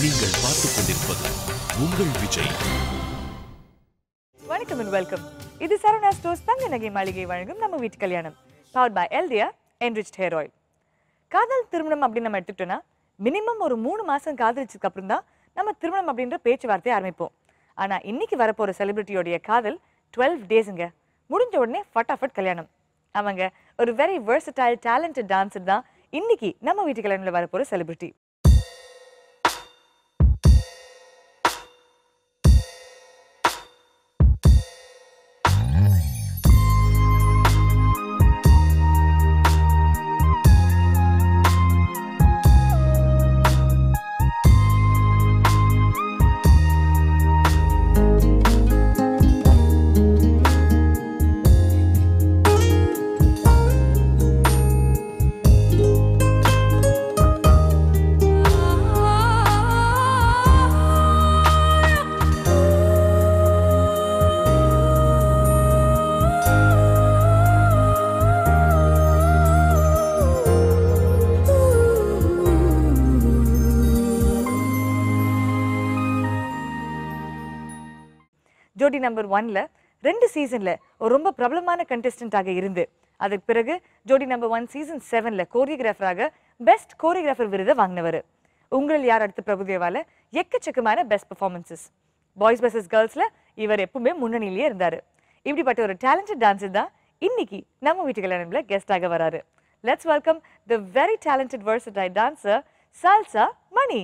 நீங்கள் பார்த்துக் கொண்டிருப்பது உங்கள் விஜய் வணக்கம் அண்ட் வெல்கம் இது சரவணா ஸ்டோர்ஸ் தங்க நகை மாளிகை வழங்கும் நம்ம வீட்டு கல்யாணம் power by எல்டியா enrich hair oil காதல் திருமணம் அப்படின்னு நம்ம எடுத்துக்கிட்டோம்னா மினிமம் ஒரு மூணு மாசம் காதலிச்சதுக்கு அப்புறம் தான் நம்ம திருமணம் அப்படின்ற பேச்சுவார்த்தையை ஆரம்பிப்போம் ஆனா இன்னைக்கு வரப்போற செலிபிரிட்டியோடைய காதல் டுவெல் டேஸுங்க முடிஞ்ச உடனே ஃபட்டாஃபட் கல்யாணம் அவங்க ஒரு வெரி versatile talented டான்ஸர் தான் இன்னைக்கு நம்ம வீட்டு கல்யாணம்ல வரப்போற செலிபிரிட்டி ஜோடி நம்பர் ஒன்ல ரெண்டு சீசன்ல ஒரு ரொம்ப பிரபலமான கண்டெஸ்டன்டாக இருந்து அதுக்கு பிறகு ஜோடி நம்பர் ஒன் சீசன் செவன்ல கோரியோகிராஃபராக பெஸ்ட் கோரியோகிராஃபர் விருதை வாங்கினவர் உங்களில் யார் அடுத்த பிரபுதேவால எக்கச்சக்கமான பெஸ்ட் பெர்ஃபார்மன்சஸ் பாய்ஸ் vs கேர்ள்ஸ்ல இவர் எப்பவுமே முன்னணியிலேயே இருந்தாரு இப்படிப்பட்ட ஒரு டேலண்டட் டான்ஸர் தான் இன்னைக்கு நம்ம வீட்டு கல்யாணம்ல கெஸ்டாக வராரு let's welcome the very talented versatile dancer salsa Mani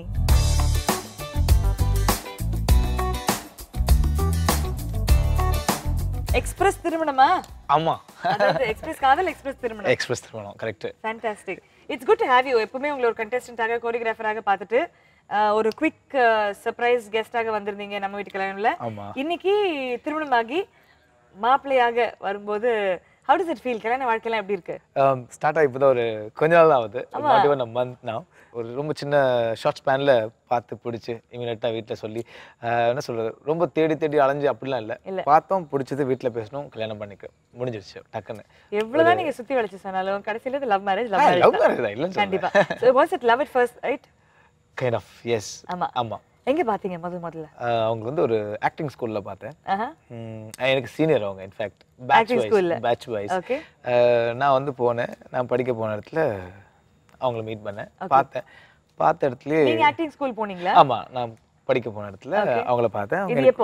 express திருமணமா ஆமா அதாவது எக்ஸ்பிரஸ் காதல் எக்ஸ்பிரஸ் திருமணம் எக்ஸ்பிரஸ் திருமணம் correct fantastic it's good to have you எப்பவுமே உங்களை ஒரு கண்டெஸ்டன்டாக கோரியோகிராஃபராக பார்த்துட்டு அஹ், ஒரு குவிக் சர்ப்ரைஸ் கெஸ்டாக வந்திருந்தீங்க நம்ம வீட்டு கல்யாணம்ல ஆமா இன்னைக்கு திருமணமாகி மாப்பிள்ளையாக வரும்போது ஹவு does இட் ஃபீல் கல்யாண வாழ்க்கையெல்லாம் எப்படி இருக்கு ஸ்டார்ட் ஆகி இப்போதான் ஒரு கொஞ்ச நாள் தான் ஆகுது நாட் ஈவன் அ மந்த் நான் ஒரு ரொம்ப சின்ன ஷார்ட் ஸ்பேனில் பார்த்து பிடிச்சி இமீடியட்டாக வீட்டில் சொல்லி ஆஹ், என்ன சொல்றது ரொம்ப தேடி தேடி அலைஞ்சு அப்படிலாம் இல்ல. இல்லை பார்த்தோம் பிடிச்சது வீட்டில் பேசணும் கல்யாணம் பண்ணிக்க முடிஞ்சிருச்சு டக்குன்னு எவ்வளவுதான் நீங்க சுத்தி வளைச்சு சொன்னாலும் கடைசியில இது love marriage love love marriage marriage தான் இல்லைன்னு கண்டிப்பா சொல்லுவேன் So, was it love at first right kind of yes ஆமா ஆமாம் எங்க பாத்தீங்க முதல் முதல்ல அவங்க வந்து ஒரு ஆக்டிங் ஸ்கூலில் பார்த்தேன் ஆஹா ம், எனக்கு சீனியர் அவங்க இன்ஃபேக்ட் பேட்ச் Acting school ல. வைஸ் பேட்ச் வைஸ் ஓகே நான் வந்து போனேன் நான் படிக்க போன இடத்துல அவங்கள மீட் பண்ணேன் பார்த்தேன் பார்த்த இடத்துலயே நீங்க ஆக்டிங் ஸ்கூல் போனீங்களா ஆமா நான் படிக்க போன இடத்துல அவங்கள பார்த்தேன் அவங்க இது எனக்கு எப்போ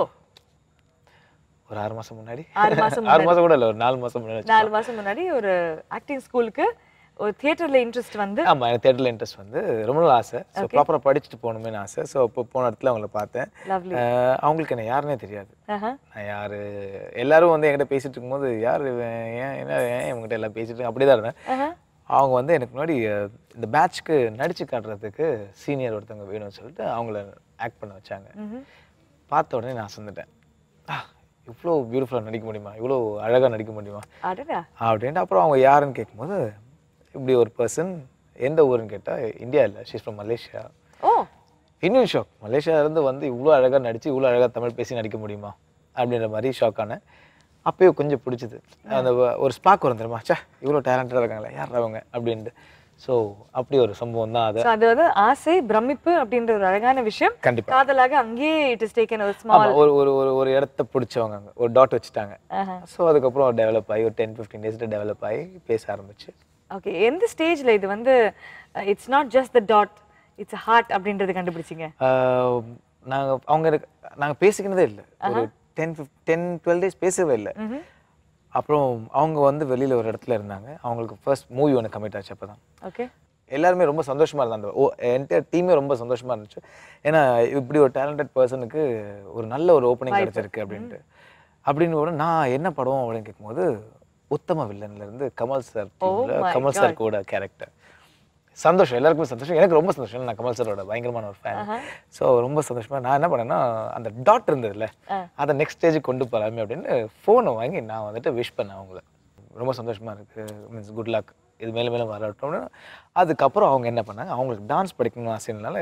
ஒரு ஆறு மாசம் முன்னாடி ஆறு மாசம் ஆறு மாசம் கூட இல்ல ஒரு நாலு மாசம் முன்னாடி நாலு மாசம் முன்னாடி ஒரு ஆக்டிங் ஸ்கூலுக்கு ஒரு தியேட்டர்ல இன்ட்ரெஸ்ட் வந்து ஆமா எனக்கு தேட்டர்ல இன்ட்ரெஸ்ட் வந்து ரொம்ப நாள் ஆசை ஸோ ப்ராப்பரா படிச்சுட்டு போகணுமேனு ஆசை ஸோ இப்போ போன இடத்துல அவங்கள பார்த்தேன் லவ்லி அஹ் அவங்களுக்கு என்ன யாருன்னே தெரியாது ஆஹா நான் யாரு எல்லாரும் வந்து என்கிட்ட பேசிட்டு இருக்கும்போது யார் இவன் ஏன் என்ன ஏன் இவங்ககிட்ட எல்லாம் பேசிட்டு இருக்கேன்? அப்படிதான் இருந்தேன் ஆஹா அவங்க வந்து எனக்கு முன்னாடி அஹ், இந்த பேட்ச்க்கு நடிச்சு காட்டுறதுக்கு சீனியர் ஒருத்தவங்க வேணும்னு சொல்லிட்டு அவங்கள ஆக்ட் பண்ண வச்சாங்க ம்ஹும். பார்த்த உடனே நான் சொந்துட்டேன் இவ்வளோ பியூட்டிஃபுல்லாக நடிக்க முடியுமா இவ்வளோ அழகாக நடிக்க முடியுமா அடடா அப்படின்ட்டு அப்புறம் அவங்க யாருன்னு கேட்கும்போது இப்படி ஒரு பர்சன் எந்த ஊருன்னு கேட்டால் இந்தியா இல்லை ஷீஸ் ஃப்ரம் மலேசியா ஓ இன்னும் ஷாக் மலேசியாவிலேருந்து வந்து இவ்வளோ அழகாக நடிச்சு இவ்வளோ அழகாக தமிழ் பேசி நடிக்க முடியுமா அப்படின்ற மாதிரி ஷாக் ஆனேன் அப்பயே கொஞ்சம் பிடிச்சது அந்த வ- ஒரு ஸ்பாக் வரும் தெரியுமா சே இவ்வளோ டேலண்டடாக இருக்காங்களே யார் அவங்க அப்படின்ட்டு ஸோ அப்படி ஒரு சம்பவம் தான் அது So, அது வந்து ஆசை பிரமிப்பு அப்படின்ற ஒரு அழகான விஷயம் கண்டிப்பா காதலாக அங்கேயே இட் இஸ் டேக்கன் ஒரு ஆமா ஸ்மால் ஒரு ஒரு ஒரு ஒரு இடத்த பிடிச்சவங்க அங்க ஒரு டாட் வச்சுட்டாங்க ஸோ அதுக்கப்புறம் டெவலப் ஆகி ஒரு டென் ஃபிஃப்டீன் டேஸ்ல டெவலப் ஆகி பேச ஆரம்பிச்சு ஓகே எந்த ஸ்டேஜ்ல இது வந்து it's not just the that it's heart அப்படின்றது கண்டுபிடிச்சிங்க ஆஹ் நாங்க அவங்க எனக்கு நாங்க பேசிக்கினதே இல்லை ஒரு டென் டென் டுவெல் டேஸ் பேசவே இல்லை அப்புறம் அவங்க வந்து வெளியில ஒரு இடத்துல இருந்தாங்க அவங்களுக்கு ஃபர்ஸ்ட் மூவி ஒன்று கமிட் ஆச்சு அப்பதான் ஓகே எல்லாருமே ரொம்ப சந்தோஷமா இருந்தாங்க ஓ என்டையர் டீமே ரொம்ப சந்தோஷமா இருந்துச்சு ஏன்னா இப்படி ஒரு டேலண்டட் பர்சனுக்கு ஒரு நல்ல ஒரு ஓப்பனிங் கிடைச்சிருக்கு அப்படின்ட்டு அப்படின்னு கூட நான் என்ன படம் அப்படின்னு கேட்கும்போது உத்தம வில்லன்ல இருந்து Kamal sir my Kamal sir கூட கேரக்டர் சந்தோஷம் எல்லாருக்குமே சந்தோஷம் எனக்கு ரொம்ப சந்தோஷம் நான் கமல் சாரோட பயங்கரமான ஒரு ஃபேன் ஸோ ரொம்ப சந்தோஷமா நான் என்ன பண்ணேன்னா அந்த டாட் இருந்ததுல அதை நெக்ஸ்ட் ஸ்டேஜுக்கு கொண்டு போகலாமே அப்படின்னு ஃபோனை வாங்கி நான் வந்துட்டு விஷ் பண்ணேன் அவங்கள ரொம்ப சந்தோஷமா இருக்கு மீன்ஸ் குட் லக் இது மேலே மேலே வரட்டும்னு அதுக்கப்புறம் அவங்க என்ன பண்ணாங்க அவங்களுக்கு டான்ஸ் படிக்கணும்னு ஆசைனால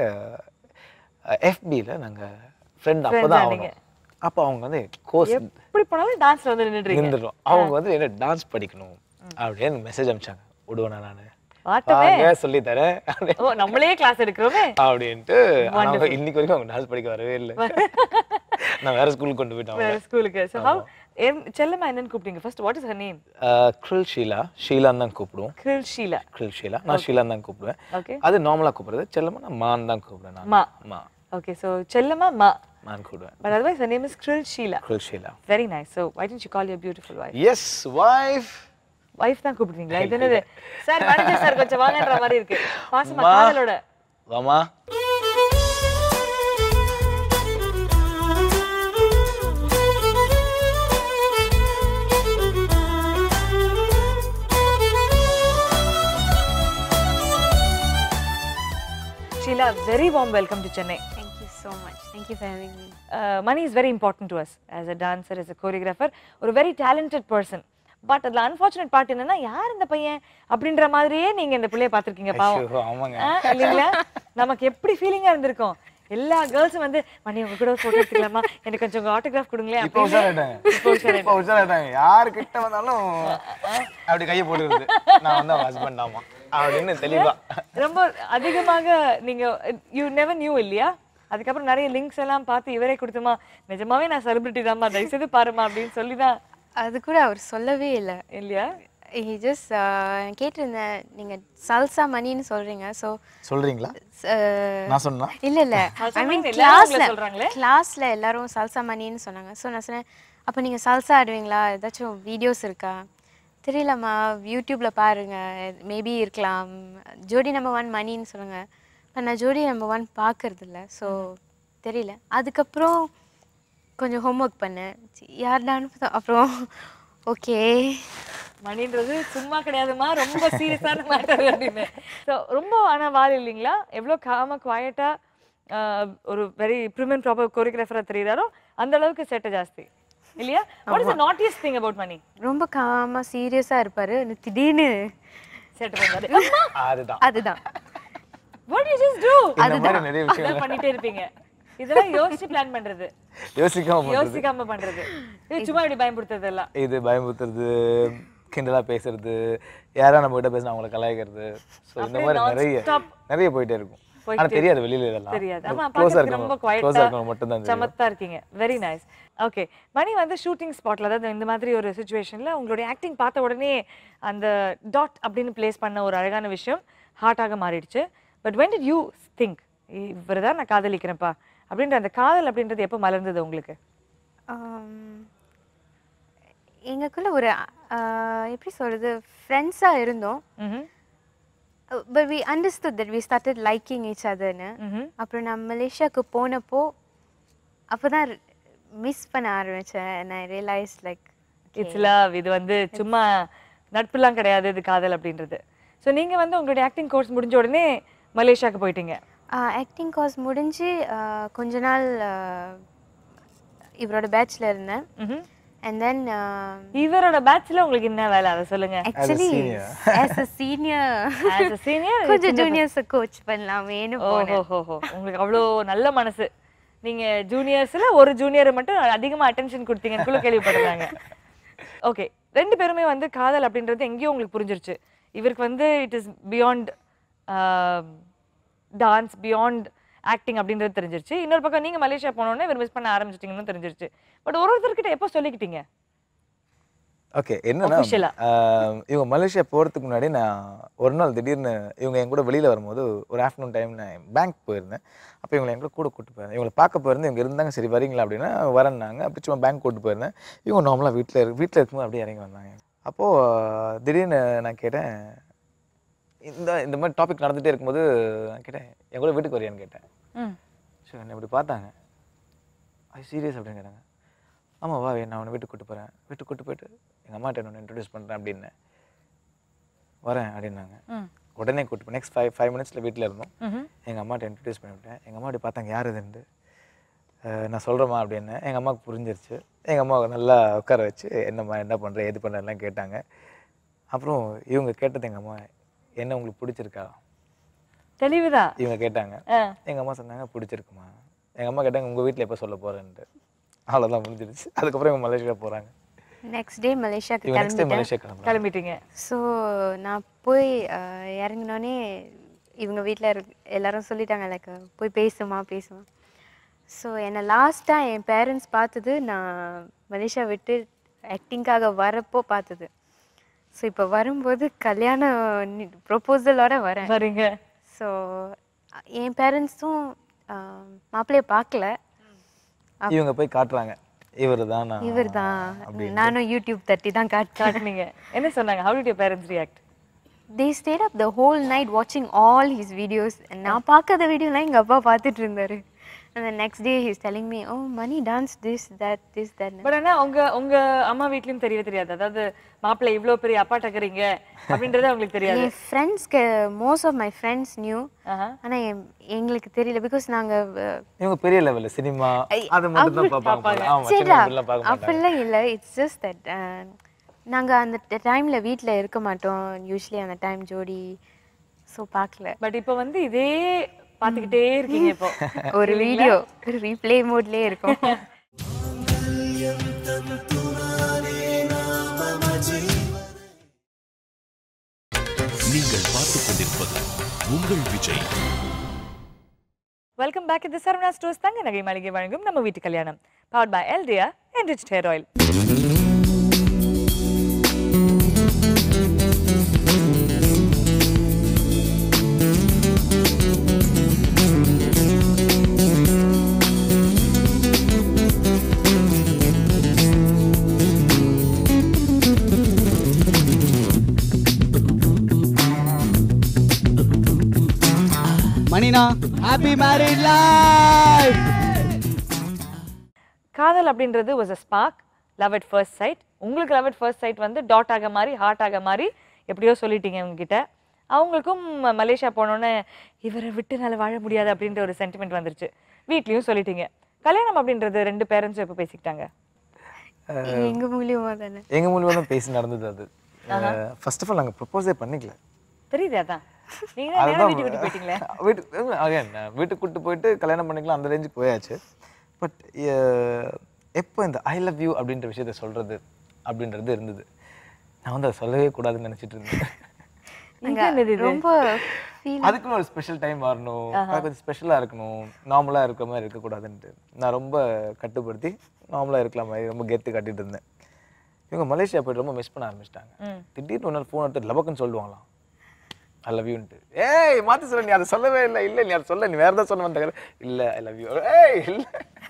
எஃபியில் நாங்கள் ஃப்ரெண்ட் அப்போ தான் ஆனீங்க. ஆகணும் அப்போ அவங்க வந்து கோர்ஸ் எப்படி போனாலும் டான்ஸ்ல வந்து நின்னுடுறீங்க நின்றுடும் அவங்க வந்து என்ன டான்ஸ் படிக்கணும் அப்படின்னு மெசேஜ் அனுப்பிச்சாங்க விடுவேனா நான் பாட்டமே வாங்க சொல்லி தரேன் ஓ நம்மளே கிளாஸ் எடுக்கிறோமே அப்படின்ட்டு ஆனா அவங்க இன்னைக்கு வரைக்கும் அவங்க டான்ஸ் படிக்க வரவே இல்லை நான் வேற ஸ்கூலுக்கு கொண்டு போயிட்டேன் வேற ஸ்கூலுக்கு ஸோ ஹவ் செல்லம்மா என்னன்னு கூப்பிட்டீங்க first what is her name grill Sheela ஷீலான்னு தான் கூப்பிடுவோம் கிரில் ஷீலா க்ரில் ஷீலா நான் ஷீலான்னு தான் கூப்பிடுவேன் ஓகே அது நார்மலா கூப்பிடுறது செல்லமா நான் மான் தான் கூப்பிடுவேன் நான் மா மா ஓகே ஸோ செல்லம்மா மா மான் கூப்பிடுவேன் but otherwise her name is grill Sheela grill Sheela very nice so why didn't you call your beautiful wife yes wife wife தான் கூப்பிடுறீங்களா இது என்னது சார் மேனேஜர் சார் கொஞ்சம் வாங்கன்ற மாதிரி இருக்கு பாசமா அம்மா. காதலோட வாமா Sheela very warm welcome to Chennai Thank you so much. Thank you for having me. Mani is very important to us as a dancer as a choreographer ஒரு வெரி டேலண்டட் பர்சன் பட் அதுல unfortunate part என்னன்னா யார் இந்த பையன் அப்படின்ற மாதிரியே நீங்க இந்த பிள்ளைய பார்த்திருக்கீங்க பாவம் ஐயோ, ஆமாங்க ஆ, இல்லைங்களா நமக்கு எப்படி ஃபீலிங்கா இருந்திருக்கும் எல்லா கேர்ள்ஸும் வந்து மணி உங்க கூட போட்டோ எடுத்துக்கலாமா எனக்கு கொஞ்சம் உங்க ஆட்டோகிராஃப் கொடுங்களேன் இப்போ அப்படின்னு உஷாராயிட்டாங்க இப்போ உஷாராயிட்டாங்க யாரு கிட்ட வந்தாலும் அப்படி கையை போட்டுருது நான் வந்து அவன் ஹஸ்பண்ட் ஆமா அப்படின்னு தெளிவா ரொம்ப அதிகமாக நீங்க யூ நெவர் நியூ இல்லையா அதுக்கப்புறம் நிறைய லிங்க்ஸ் எல்லாம் பார்த்து இவரே கொடுத்துமா நிஜமாவே நான் செலிபிரிட்டி தான்மா தயவுசெய்து பாருமா அப்படின்னு சொல்லி தான் அது கூட அவர் சொல்லவே இல்லை இல்லையா ஹி ஜஸ்ட் கேட்டிருந்தேன் நீங்கள் சல்சா மணின்னு சொல்கிறீங்க ஸோ சொல்றீங்களா நான் சொன்னா இல்லை இல்லை Salsa ஐ மீன் money எல்லாரும் உங்களை கிளாஸில் சொல்றாங்களே. கிளாஸில் எல்லாரும் சல்சா மணின்னு சொன்னாங்க ஸோ நான் சொன்னேன் அப்போ நீங்கள் சல்சா ஆடுவீங்களா ஏதாச்சும் வீடியோஸ் இருக்கா தெரியலம்மா யூடியூப்பில் பாருங்க மேபி இருக்கலாம் ஜோடி நம்பர் ஒன் மணின்னு சொல்லுங்க but நான் ஜோடி நம்பர் ஒன் பார்க்கறதில்ல ஸோ தெரியல அதுக்கப்புறம் கொஞ்சம் ஹோம்ஒர்க் பண்ணேன் சி, யார்டான்னு பார்த்தா அப்புறம் ஓகே மணின்றது சும்மா கிடையாதுமா ரொம்ப சீரியஸான மேட்டர் அப்படின்னு ஸோ ரொம்ப ஆனா வால் இல்லைங்களா எவ்வளோ காம குவாய்ட்டா ஒரு வெரி ப்ரிம் அண்ட் ப்ராப்பர் கோரியோகிராஃபராக தெரியுறாரோ அந்த அளவுக்கு செட்ட ஜாஸ்தி இல்லையா what is the naughtiest thing about Mani ரொம்ப காமாக சீரியஸாக இருப்பார் திடீர்னு செட் பண்ணாரு அதுதான் அதுதான் வாட் யூ ஜஸ்ட் டு இந்த மாதிரி நிறைய விஷயம் அதெல்லாம் பண்ணிட்டே இருப்பீங்க இதெல்லாம் யோசிச்சு பிளான் பண்றது யோசிக்காம பண்றது யோசிக்காம பண்றது இது சும்மா இப்படி பயன்படுத்துறது எல்லாம் இது பயமுறுத்துறது கிண்டலா பேசுறது யாரா நம்ம கிட்ட பேசினா அவங்கள கலாய்க்கிறது ஸோ இந்த மாதிரி நிறைய non-stop நிறைய போயிட்டே இருக்கும் ஆனா தெரியாது வெளியில இதெல்லாம் தெரியாது ஆமா க்ளோஸா பார்க்கறதுக்கு ரொம்ப இருக்கணும் க்ளோஸா குவைட்டா இருக்கணும் மட்டும் தான் தெரியும் சமத்தா இருக்கீங்க வெரி நைஸ் ஓகே மணி வந்து ஷூட்டிங் ஸ்பாட்ல அதாவது இந்த மாதிரி ஒரு சுச்சுவேஷன்ல உங்களுடைய ஆக்டிங் பார்த்த உடனே அந்த டாட் அப்படின்னு பிளேஸ் பண்ண ஒரு அழகான விஷயம் ஹார்ட்டாக மாறிடுச்சு but when did you think இவரை தான் நான் காதலிக்கிறேன்ப்பா அப்படின்ற அந்த காதல் அப்படின்றது எப்போ மலர்ந்தது உங்களுக்கு ஆம், எங்களுக்குள்ள ஒரு ஆஹ், எப்படி சொல்கிறது ஃப்ரெண்ட்ஸாக இருந்தோம் ம்ஹும். But we understood that we started liking each அதர்னு ம்ஹும். அப்புறம் நான் மலேசியாவுக்கு போனப்போ அப்போ தான் மிஸ் பண்ண ஆரம்பித்தேன் நான் ரியலைஸ் லைக் இட்ஸ் லவ் இது வந்து சும்மா நட்புலாம் கிடையாது இது காதல் அப்படின்றது ஸோ நீங்க வந்து உங்களுடைய ஆக்டிங் கோர்ஸ் முடிஞ்ச உடனே மலேசியாவுக்கு போயிட்டீங்க ஆக்டிங் கோர்ஸ் முடிஞ்சு ஆஹ், கொஞ்ச நாள் ஆஹ், இவரோட பேட்ச்ல இருந்தேன் ம்ஹும். அண்ட் தென் இவரோட பேட்ச்ல உங்களுக்கு என்ன வேலை அதை சொல்லுங்க actually senior. As a senior As a senior, கொஞ்சம் ஜூனியர்ஸை கோச் பண்ணலாமேன்னு போனேன் ஓஹோ உங்களுக்கு அவ்வளோ நல்ல மனசு நீங்க ஜூனியர்ஸ்ல ஒரு ஜூனியரை மட்டும் அதிகமா அட்டென்ஷன் கொடுத்தீங்கன்னு கூட கேள்விப்பட்டிருக்காங்க ஓகே ரெண்டு பேருமே வந்து காதல் அப்படின்றது எங்கேயோ உங்களுக்கு புரிஞ்சிருச்சு இவருக்கு வந்து it is beyond dance beyond acting அப்படின்றது தெரிஞ்சிருச்சு இன்னொரு பக்கம் நீங்க மலேசியா போனோடனே இவர் மிஸ் பண்ண ஆரம்பிச்சிட்டீங்கன்னு தெரிஞ்சிருச்சு பட் ஒரு ஒருத்தர்கிட்ட எப்போ சொல்லிக்கிட்டீங்க ஓகே என்னன்னா Official ஆ? ஆஹ், இவங்க மலேசியா போகிறதுக்கு முன்னாடி நான் ஒரு நாள் திடீர்னு இவங்க என் கூட வெளியில் வரும்போது ஒரு ஆஃப்டர்நூன் டைம் நான் பேங்க் போயிருந்தேன் அப்போ இவங்களை என் கூட கூட கூட்டு போயிருந்தேன் இவங்களை பார்க்க போயிருந்து இவங்க இருந்தாங்க சரி வரீங்களா அப்படின்னா வரேன்னாங்க அப்படி சும்மா பேங்க் கூட்டு போயிருந்தேன் இவங்க நார்மலாக வீட்டில் இரு வீட்டில் இருக்கும்போது அப்படியே இறங்கி வந்தாங்க அப்போது திடீர்னு நான் கேட்டேன் இந்த இந்த மாதிரி டாபிக் நடந்துகிட்டே இருக்கும்போது நான் கேட்டேன் என் கூட வீட்டுக்கு வரியான்னு கேட்டேன் ம் சரி என்னை இப்படி பார்த்தாங்க அது சீரியஸ் அப்படின்னு கேட்டாங்க ஆமாம் வா நான் அவனை வீட்டுக்கு கூட்டு போகிறேன் வீட்டுக்கு கூட்டு போயிட்டு எங்கள் அம்மாட்ட ஒன்று இன்ட்ரடியூஸ் பண்ணுறேன் அப்படின்னேன் வரேன் அப்படின்னாங்க ம் உடனே கூட்டு போய் நெக்ஸ்ட் ஃபைவ் ஃபைவ் மினிட்ஸில் வீட்டில் இருந்தோம் ம்ஹும். எங்கள் அம்மாட்ட இன்ட்ரடியூஸ் பண்ணிவிட்டேன் எங்கள் அம்மா அப்படி பார்த்தாங்க யார் இதுன்ட்டு அஹ் நான் சொல்கிறேம்மா அப்படின்னு எங்கள் அம்மாவுக்கு புரிஞ்சிருச்சு எங்கள் அம்மா நல்லா உட்கார வச்சு என்னம்மா என்ன பண்ணுற எது பண்ணுற எல்லாம் கேட்டாங்க அப்புறம் இவங்க கேட்டது எங்கள் அம்மா என்ன உங்களுக்கு பிடிச்சிருக்கா தெளிவுதான் இவங்க கேட்டாங்க ஆ எங்கள் அம்மா சொன்னாங்க பிடிச்சிருக்குமா எங்கள் அம்மா கேட்டாங்க உங்கள் வீட்டில் எப்போ சொல்ல போகிறேன்ட்டு அவ்வளோதான் முடிஞ்சிருச்சு அதுக்கப்புறம் இவங்க மலேசியா போகிறாங்க நெக்ஸ்ட் டே மலேசியாவுக்கு இவங்க நெக்ஸ்ட் டைம் கிளம்பிட்டேன் மலேசியா கிளம்புறாங்க கிளம்பிட்டீங்க ஸோ நான் போய் அஹ், இறங்குனோடனே இவங்க வீட்டில் இரு எல்லாரும் சொல்லிட்டாங்க லைக் போய் பேசுமா பேசுமா ஸோ என்னை லாஸ்ட்டாக என் பேரண்ட்ஸ் பார்த்தது நான் மலேசியா விட்டு ஆக்டிங்காக வரப்போ பார்த்தது ஸோ இப்போ வரும்போது கல்யாணம் ப்ரொப்போசலோட வரேன் வரீங்க ஸோ என் பேரண்ட்ஸும் மாப்பிள்ளைய பார்க்கல இவங்க போய் காட்டுறாங்க இவர் தான் நான் இவர் தான் நானும் யூடியூப் தட்டி தான் காட்டேன் காட்டுனீங்க என்ன சொன்னாங்க how did your parents react they stayed up the whole night watching all his videos and நான் பார்க்காத வீடியோலாம் எங்கள் அப்பா பார்த்துட்டு இருந்தாரு and the next day he's telling me oh money dance this that this that but ஆனா உங்க உங்க அம்மா வீட்லயும் தெரியவே தெரியாது அதாவது மாப்பிள்ளை இவ்ளோ பெரிய அப்பா டக்கறீங்க அப்படின்றது அவங்களுக்கு தெரியாது என் ஃப்ரெண்ட்ஸ்க்கு most of my friends knew ஆஹா. ஆனா என்- எங்களுக்கு தெரியல பிகாஸ் நாங்க அஹ், இவங்க பெரிய லெவல்ல சினிமா அது மட்டும் தான் பார்ப்பாங்க போல. ஆமா சின்ன சரிடா இதெல்லாம் பார்க்க மாட்டாங்க அப்படிலாம் இல்லை இட்ஸ் ஜஸ்ட் தட் நாங்க அந்த டைம்ல வீட்ல இருக்க மாட்டோம் யூஸ்வலி அந்த டைம் ஜோடி ஸோ பார்க்கல பட் இப்போ வந்து இதே பாத்துக்கிட்டே இருக்கீங்க இப்போ ஒரு வீடியோ ரீப்ளே மோட்லயே இருக்கும் நீங்கள் பார்த்துக் கொண்டிருப்பது உங்கள் விஜய் வெல்கம் பேக் இது சரவணா ஸ்டோர்ஸ் தங்க நகை மாளிகை வழங்கும் நம்ம வீட்டு கல்யாணம் powered by எல்டியா enrich hair oil மணினா ஹாப்பி மேரிட் லைஃப் காதல் அப்படின்றது was a spark love at first sight உங்களுக்கு லவ் at ஃபர்ஸ்ட் சைட் வந்து டாட் ஆக மாதிரி ஹார்ட் ஆக மாதிரி எப்படியோ சொல்லிட்டீங்க உங்ககிட்ட அவங்களுக்கும் ம- மலேசியா போனோன்னே இவரை விட்டு என்னால் வாழ முடியாது அப்படின்ற ஒரு சென்டிமெண்ட் வந்துருச்சு வீட்லேயும் சொல்லிட்டீங்க கல்யாணம் அப்படின்றது ரெண்டு பேரண்ட்ஸும் எப்போ பேசிக்கிட்டாங்க எங்க மூலியமா தானே எங்க மூலியமா தான் பேசி நடந்தது அது ஃபர்ஸ்ட் ஆஃப் ஆல் நாங்க ப்ரொபோஸே பண்ணிக்கல தெரியுது அதான் நீங்க தான் நேரா வீட்டுக்கு கூட்டி போயிட்டீங்களே வீட்டுக்கு அகைன் வீட்டுக்கு கூட்டு போயிட்டு கல்யாணம் பண்ணிக்கலாம் அந்த ரேஞ்சுக்கு போயாச்சு பட் எப்போ இந்த ஐ லவ் யூ அப்படின்ற விஷயத்த சொல்றது அப்படின்றது இருந்தது நான் வந்து அதை சொல்லவே கூடாதுன்னு நினைச்சிட்டு இருந்தேன் இது என்னது இது? ரொம்ப ஃபீல் அதுக்குன்னு ஒரு ஸ்பெஷல் டைம் வரணும் அது கொஞ்சம் ஸ்பெஷலாக இருக்கணும் நார்மலாக இருக்கிற மாதிரி இருக்கக்கூடாதுன்ட்டு நான் ரொம்ப கட்டுப்படுத்தி நார்மலாக இருக்கலாம் மாதிரி ரொம்ப கெத்து காட்டிட்டு இருந்தேன் இவங்க மலேசியா போயிட்டு ரொம்ப மிஸ் பண்ண ஆரம்பிச்சிட்டாங்க திடீர்னு ஒரு நாள் ஃபோன் எடுத்து லபக்குன்னு சொல்லுவாங்களாம் ஐ லவ் யூன்ட்டு ஏய் மாற்றி சொல்ல நீ அதை சொல்லவே இல்லை இல்லை நீ அதை சொல்ல நீ வேறு ஏதாவது சொல்ல வந்தாங்க இல்லை ஐ லவ் யூ ஏய் இல்லை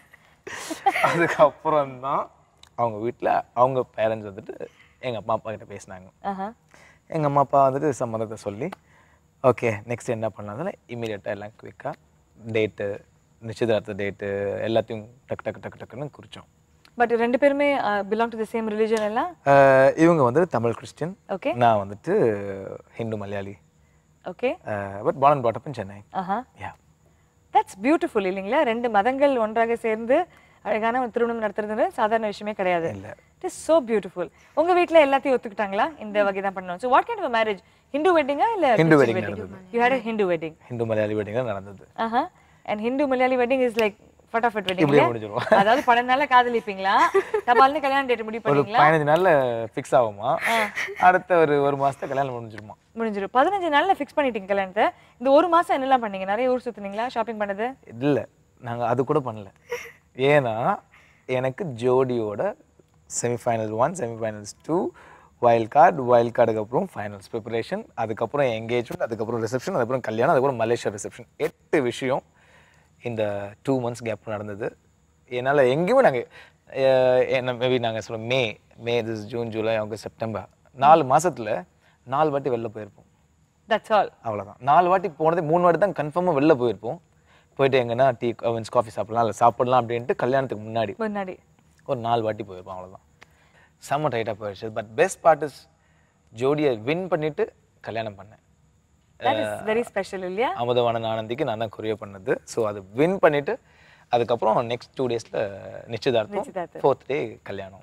அதுக்கப்புறம் தான் அவங்க வீட்டில் அவங்க பேரண்ட்ஸ் வந்துட்டு எங்கள் அம்மா அப்பா கிட்ட பேசினாங்க ஆஹா. எங்கள் அம்மா அப்பா வந்துட்டு சம்மந்தத்தை சொல்லி ஓகே நெக்ஸ்ட் என்ன பண்ணலாம்னா இமீடியட்டாக எல்லாம் குவிக்காக டேட்டு நிச்சயதார்த்த டேட்டு எல்லாத்தையும் டக்கு டக்கு டக்கு டக்குன்னு குறித்தோம் பட் ரெண்டு பேருமே belong to the same religion எல்லாம் இவங்க வந்துட்டு தமிழ் கிறிஸ்டின் ஓகே நான் வந்துட்டு Hindu Malayali okay but born and brought up Chennai ஆஹா யா தட்ஸ் பியூட்டிஃபுல் இல்லைங்களா ரெண்டு மதங்கள் ஒன்றாக சேர்ந்து அழகான ஒரு திருமணம் நடத்துறது சாதாரண விஷயமே கிடையாது இல்ல. இட் இஸ் சோ பியூட்டிஃபுல் உங்க வீட்ல எல்லாத்தையும் ஒத்துக்கிட்டாங்களா இந்த வகை தான் பண்ணணும் so what kind of marriage Hindu வெட்டிங்கா இல்ல Hindu wedding நடந்தது. You had Hindu wedding Hindu Malayali wedding தான் நடந்தது ஆஹா and Hindu Malayali wedding is like ஃபட்டாஃபட் வெட்டிங் இப்படியே முடிஞ்சிரும். அதாவது பல நாள்ல காதலிப்பீங்களா தபால்னு கல்யாண டேட் முடிவு ஒரு பண்ணீங்களா பதினஞ்சு நாள்ல ஃபிக்ஸ் ஆகுமா அடுத்த ஒரு ஒரு மாசத்துல கல்யாணம் முடிஞ்சிருமா முடிஞ்சிரும் பதினஞ்சு நாள்ல ஃபிக்ஸ் பண்ணிட்டீங்க கல்யாணத்தை இந்த ஒரு மாசம் என்னெல்லாம் பண்ணீங்க நிறைய ஊர் சுத்துனீங்களா ஷாப்பிங் பண்ணது இல்ல நாங்க அது கூட பண்ணல ஏன்னா எனக்கு ஜோடியோட semifinal one semifinals two wild card wild கார்டுக்கு அப்புறம் ஃபைனல்ஸ் ப்ரிப்பரேஷன் அதுக்கப்புறம் என்கேஜ்மெண்ட் அதுக்கப்புறம் ரிசப்ஷன் அதுக்கப்புறம் கல்யாணம் அதுக்கப்புறம் மலேசியா ரிசப்ஷன் எட்டு விஷயம் இந்த டூ மந்த்ஸ் கேப் நடந்தது என்னால் எங்கேயுமே நாங்கள் என்ன மேபி நாங்கள் சொல்லுவோம் May May this June July August September நாலு மாசத்துல நாலு வாட்டி வெளில போயிருப்போம் தட்ஸ் ஆல் அவ்வளோதான் நாலு வாட்டி போனதே மூணு வாட்டி தான் கன்ஃபார்மாக வெளில போயிருப்போம் போயிட்டு எங்கன்னா டீ மீன்ஸ் காஃபி சாப்பிடலாம் இல்லை சாப்பிடலாம் அப்படின்ட்டு கல்யாணத்துக்கு முன்னாடி முன்னாடி ஒரு நாலு வாட்டி போயிருப்போம் அவ்வளோதான் செம்ம டைட்டாக போயிடுச்சு பட் பெஸ்ட் பார்ட் இஸ் ஜோடியை வின் பண்ணிட்டு கல்யாணம் பண்ணேன் தட் இஸ் வெரி ஸ்பெஷல் இல்லையா அமுதவாணன் ஆனந்திக்கு நான் தான் கொரியோ பண்ணது ஸோ அது வின் பண்ணிட்டு அதுக்கப்புறம் நெக்ஸ்ட் டூ டேஸில் நிச்சயதார்த்தம் நிச்சயதார்த்தம். ஃபோர்த் டே கல்யாணம்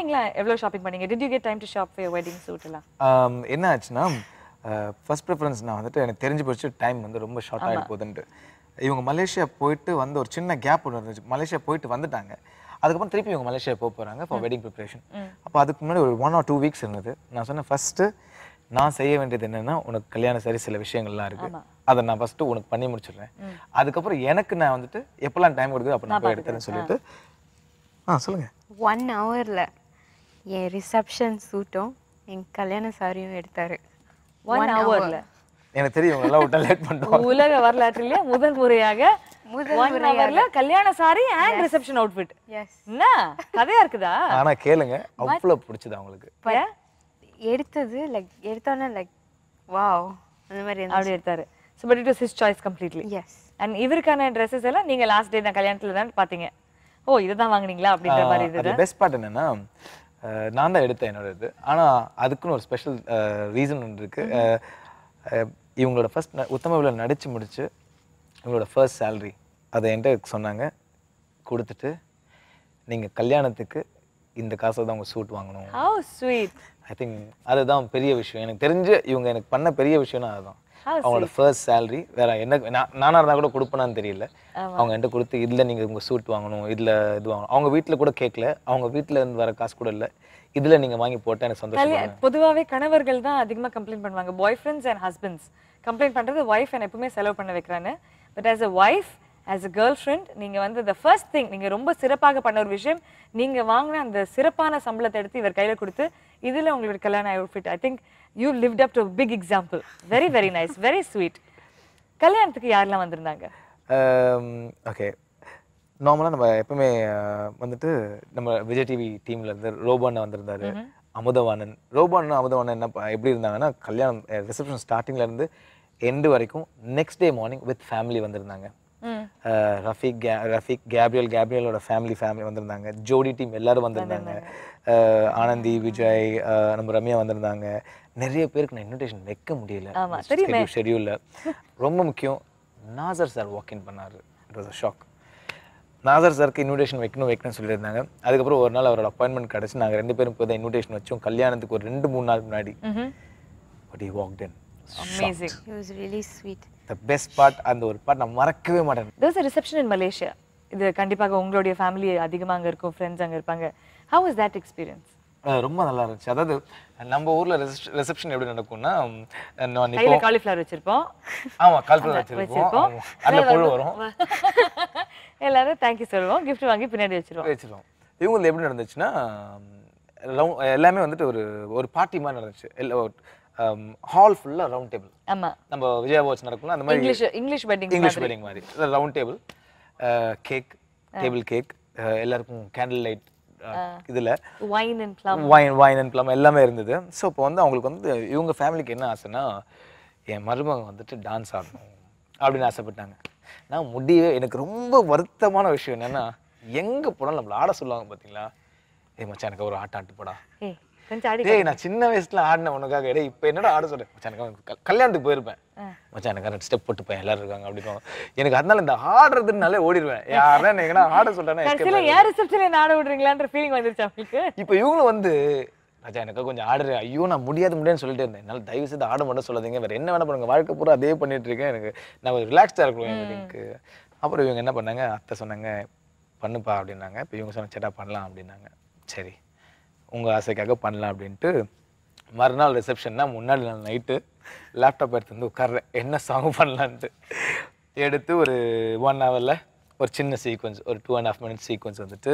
ஷாப்பிங்லாம் எவ்வளோ ஷாப்பிங் பண்ணீங்க did you get time to shop for wedding suit எல்லாம் ஆம், என்ன ஆச்சுன்னா ஃபர்ஸ்ட் ப்ரிஃபரன்ஸ் நான் வந்துட்டு எனக்கு தெரிஞ்சு போச்சு டைம் வந்து ரொம்ப ஷார்ட் ஆகிட்டு போகுதுன்ட்டு இவங்க மலேசியா போயிட்டு வந்து ஒரு சின்ன கேப் ஒன்று இருந்துச்சு மலேசியா போயிட்டு வந்துட்டாங்க அதுக்கப்புறம் திருப்பி இவங்க மலேசியா போக போகிறாங்க ஃபார் வெட்டிங் ப்ரிப்பரேஷன் அப்போ அதுக்கு முன்னாடி ஒரு ஒன் ஆர் டூ வீக்ஸ் இருந்தது நான் சொன்னேன் ஃபஸ்ட்டு நான் செய்ய வேண்டியது என்னன்னா உனக்கு கல்யாணம் சரி சில விஷயங்கள்லாம் இருக்கு அதை நான் ஃபஸ்ட்டு உனக்கு பண்ணி முடிச்சிடுறேன் அதுக்கப்புறம் எனக்கு நான் வந்துட்டு எப்போல்லாம் டைம் கொடுக்குது அப்போ நான் போய் எடுக்கிறேன்னு சொல்லிட்டு ஆ சொல்லுங்க ஒன் ஹவரில் என் ரிசப்ஷன் சூட்டும் என் கல்யாண சாரியும் எடுத்தாரு ஒன் ஹவர்ல எனக்கு தெரியும் இவங்க எல்லாம் விட்டா லேட் பண்ணுறோம் உலக வரலாற்றிலேயே முதல் முறையாக முதல் ஒன் ஹவர்ல கல்யாண sari and reception outfits என்ன கதையா இருக்குதா ஆனா கேளுங்க அவ்வளோ பிடிச்சது அவங்களுக்கு ஏன்? எடுத்தது லைக் எடுத்தோன்னே லைக் வாவ் அந்த மாதிரி அப்படி எடுத்தாரு so but it was his choice completely yes and இவருக்கான ட்ரெஸ்ஸஸ் எல்லாம் நீங்க லாஸ்ட் டே நான் கல்யாணத்துல தான் பாத்தீங்க ஓ இதை தான் வாங்குனீங்களா அப்படின்ற மாதிரி அது இருந்தது பெஸ்ட் பார்ட் என்னன்னா அஹ், நான் தான் எடுத்தேன் என்னோட இது ஆனா அதுக்குன்னு ஒரு ஸ்பெஷல் ரீசன் ஒன்று இருக்கு அஹ், அஹ், இவங்களோட ஃபர்ஸ்ட் உத்தம விழா நடிச்சு முடிச்சு இவங்களோட ஃபர்ஸ்ட் salary அதை என்கிட்ட சொன்னாங்க கொடுத்துட்டு நீங்க கல்யாணத்துக்கு இந்த காசை தான் உங்க சூட் வாங்கணும் ஹவு ஸ்வீட் ஐ திங்க் அதுதான் பெரிய விஷயம் எனக்கு தெரிஞ்சு இவங்க எனக்கு பண்ண பெரிய விஷயம்னா அதுதான் How அவங்களோட ஃபர்ஸ்ட் salary வேற என்ன நான் நானா இருந்தா கூட கொடுப்பேனான்னு தெரியல அவங்க என்கிட்ட கொடுத்து இதுல நீங்க உங்க சூட் வாங்கணும் இதுல இது வாங்கணும் அவங்க வீட்ல கூட கேட்கல அவங்க வீட்ல இருந்து வர காசு கூட இல்ல இதுல நீங்க வாங்கி போட்டா எனக்கு சந்தோஷம் கல்யாணம் பொதுவாகவே கணவர்கள் தான் அதிகமா கம்ப்ளைண்ட் பண்ணுவாங்க boyfriends and husbands complaint பண்றது ஒய்ஃப் என்ன எப்பவுமே செலவு பண்ண வைக்கிறான்னு but as a wife as a girlfriend நீங்க வந்து த ஃபர்ஸ்ட் திங் நீங்க ரொம்ப சிறப்பாக பண்ண ஒரு விஷயம் நீங்க வாங்கின அந்த சிறப்பான சம்பளத்தை எடுத்து இவர் கையில கொடுத்து இதுல உங்களோட கல்யாண outfit I think you lived up to big example very very nice very sweet கல்யாணத்துக்கு யாரெல்லாம் வந்திருந்தாங்க ஓகே நார்மலாக நம்ம எப்பவுமே அஹ், வந்துட்டு நம்ம விஜய் டிவி டீம்ல இருந்து ரோபான் வந்திருந்தாரு அமுதவாணன் ரோபான் அமுதவாணன் என்ன ப- எப்படி இருந்தாங்கன்னா கல்யாணம் ரிசப்ஷன் ஸ்டார்டிங்ல இருந்து எண்டு வரைக்கும் next day morning with family வந்திருந்தாங்க அஹ், ரஃபீக் கே- ரஃபீக் கேப்ரியல் கேப்ரியலோட ஃபேமிலி ஃபேமிலி வந்திருந்தாங்க ஜோடி டீம் எல்லாரும் வந்திருந்தாங்க அஹ், ஆனந்தி விஜய் அஹ், நம்ம ரம்யா வந்திருந்தாங்க நிறைய பேருக்கு நான் இன்விடேஷன் வைக்க முடியல ஆமா, தெரியுமே. ஷெடியூலில் ரொம்ப முக்கியம் நாசர் சார் வாக்கின் பண்ணார் it was a shock Nassar சாருக்கு இன்விடேஷன் வைக்கணும் வைக்கணும்னு சொல்லியிருந்தாங்க அதுக்கப்புறம் ஒரு நாள் அவரோட அப்பாயின்மெண்ட் கிடச்சி நாங்கள் ரெண்டு பேரும் போய் தான் இன்விடேஷன் வச்சோம் கல்யாணத்துக்கு ஒரு ரெண்டு மூணு நாள் முன்னாடி but he walked in amazing He was really sweet. The best part அந்த ஒரு பார்ட் நான் மறக்கவே மாட்டேன் there's a reception in Malaysia இது கண்டிப்பாக உங்களுடைய ஃபேமிலி அதிகமாக அங்கே இருக்கும் ஃப்ரெண்ட்ஸ் அங்கே இருப்பாங்க how was that experience அஹ் ரொம்ப நல்லா இருந்துச்சு அதாவது நம்ம ஊர்ல ரிசப்ஷன் எப்படி நடக்கும்னா உம், நான் கையில இப்போ காலிஃப்ளவர் வச்சிருப்போம் ஆமா கால்குலேட் வச்சிருப்போம் வச்சிருப்போம் ஆமா. அதுல புழு வரும் எல்லாரும் தேங்க்யூ சொல்லுவோம் gift வாங்கி பின்னாடி வச்சிருவோம் வச்சிருவோம் இவங்க எப்படி நடந்துச்சுன்னா ரவுண்ட் எல்லாமே வந்துட்டு ஒரு ஒரு பார்ட்டி மாதிரி நடந்துச்சு ஹால் ஃபுல்லா ரவுண்ட் டேபிள் ஆமா நம்ம விஜயா வாட்ச் நடக்கும்ல அந்த மாதிரி English English wedding English wedding மாதிரி round table cake table cake எல்லாருக்கும் கேண்டில் லைட் இதுல wine and plum wine wine and plum எல்லாமே இருந்தது ஸோ இப்போ வந்து அவங்களுக்கு வந்து இவங்க ஃபேமிலிக்கு என்ன ஆசைன்னா என் மருமகன் வந்துட்டு டான்ஸ் ஆடணும் அப்படின்னு ஆசைப்பட்டாங்க நான் முடியவே எனக்கு ரொம்ப வருத்தமான விஷயம் என்னன்னா எங்க போனாலும் நம்மள ஆட சொல்லுவாங்க பார்த்தீங்களா ஏய் மச்சான் எனக்கு ஒரு ஆட்டம் ஆட்டு போடா ஏய் கொஞ்சம் ஆடி டேய் நான் சின்ன வயசுல ஆடின உனக்காக டேய் இப்போ என்னடா ஆட சொல்றேன் மச்சான் எனக்கு கல்- கல்யாணத்துக்கு போயிருப்பேன் மச்சான் எனக்கு ரெண்டு ஸ்டெப் போட்டு போய் எல்லாரும் இருக்காங்க அப்படின்னு எனக்கு அதனால இந்த ஆடுறதுனாலே ஓடிடுவேன் யாரா எங்கன்னா ஆட சொல்றேன்னா escape கடைசியில ஏன் ரிசப்ஷன்ல என்ன ஆட விடுறீங்களான்ற ஃபீலிங் வந்துருச்சு அவங்களுக்கு இப்போ இவங்களும் வந்து ராஜா எனக்கு கொஞ்சம் ஆடுறேன் ஐயோ நான் முடியாது முடியாதுன்னு சொல்லிட்டு இருந்தேன் என்னால் தயவு செய்து ஆட மட்டும் சொல்லாதீங்க வேற என்ன வேணா பண்ணுங்க வாழ்க்கை பூரா அதே பண்ணிட்டு இருக்கேன் எனக்கு நான் ரிலாக்ஸ்டாக இருக்கணும் என் வெட்டிங்க்கு அப்புறம் இவங்க என்ன பண்ணாங்க அத்தை சொன்னாங்க பண்ணுப்பா அப்படின்னாங்க இப்போ இவங்க சொன்னாங்க சேட்டா பண்ணலாம் அப்படின்னாங்க சரி உங்கள் ஆசைக்காக பண்ணலாம் அப்படின்ட்டு மறுநாள் ரிசப்ஷன்னா முன்னாடி நாள் நைட்டு லேப்டாப் எடுத்து வந்து உட்கார்றேன் என்ன சாங் பண்ணலான்ட்டு எடுத்து ஒரு ஒன் ஹவரில் ஒரு சின்ன சீக்வன்ஸ் ஒரு two and half minutes sequence வந்துட்டு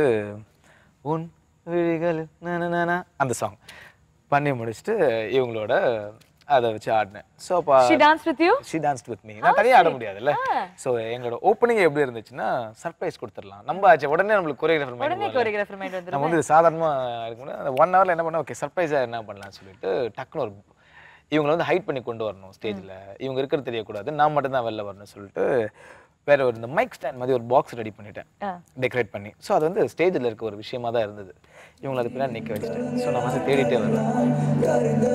உன் விழிகள் நனனன அந்த சாங் பண்ணி முடிச்சுட்டு இவங்களோட அதை வச்சு ஆடினேன் ஸோ அப்போ she danced with you she danced with me நான் தனியாக ஆட முடியாதுல்ல ஸோ எங்களோட ஓப்பனிங் எப்படி இருந்துச்சுன்னா சர்ப்ரைஸ் கொடுத்துடலாம் நம்ம ஆச்சு உடனே நம்மளுக்கு கொரியோகிராஃபர் உடனே கோரியோகிராஃபர் மைண்ட் வந்துரும் நம்ம வந்து சாதாரணமாக இருக்கும்போது அந்த ஒன் ஹவரில் என்ன பண்ண ஓகே சர்ப்ரைஸாக என்ன பண்ணலாம்னு சொல்லிட்டு டக்குன்னு ஒரு இவங்களை வந்து ஹைட் பண்ணி கொண்டு வரணும் ஸ்டேஜில் இவங்க இருக்கிறது தெரியக்கூடாது நான் மட்டும் தான் வெளில வரணும்னு சொல்லிட்டு வேற ஒரு இந்த மைக் ஸ்டாண்ட் மாதிரி ஒரு பாக்ஸ் ரெடி பண்ணிட்டேன் ஆ. டெக்கரேட் பண்ணி ஸோ அது வந்து ஸ்டேஜில் இருக்க ஒரு விஷயமா தான் இருந்தது இவங்களை அது பின்னாடி நிற்க வச்சுட்டேன் ஸோ நான் வந்து தேடிட்டே வருவேன்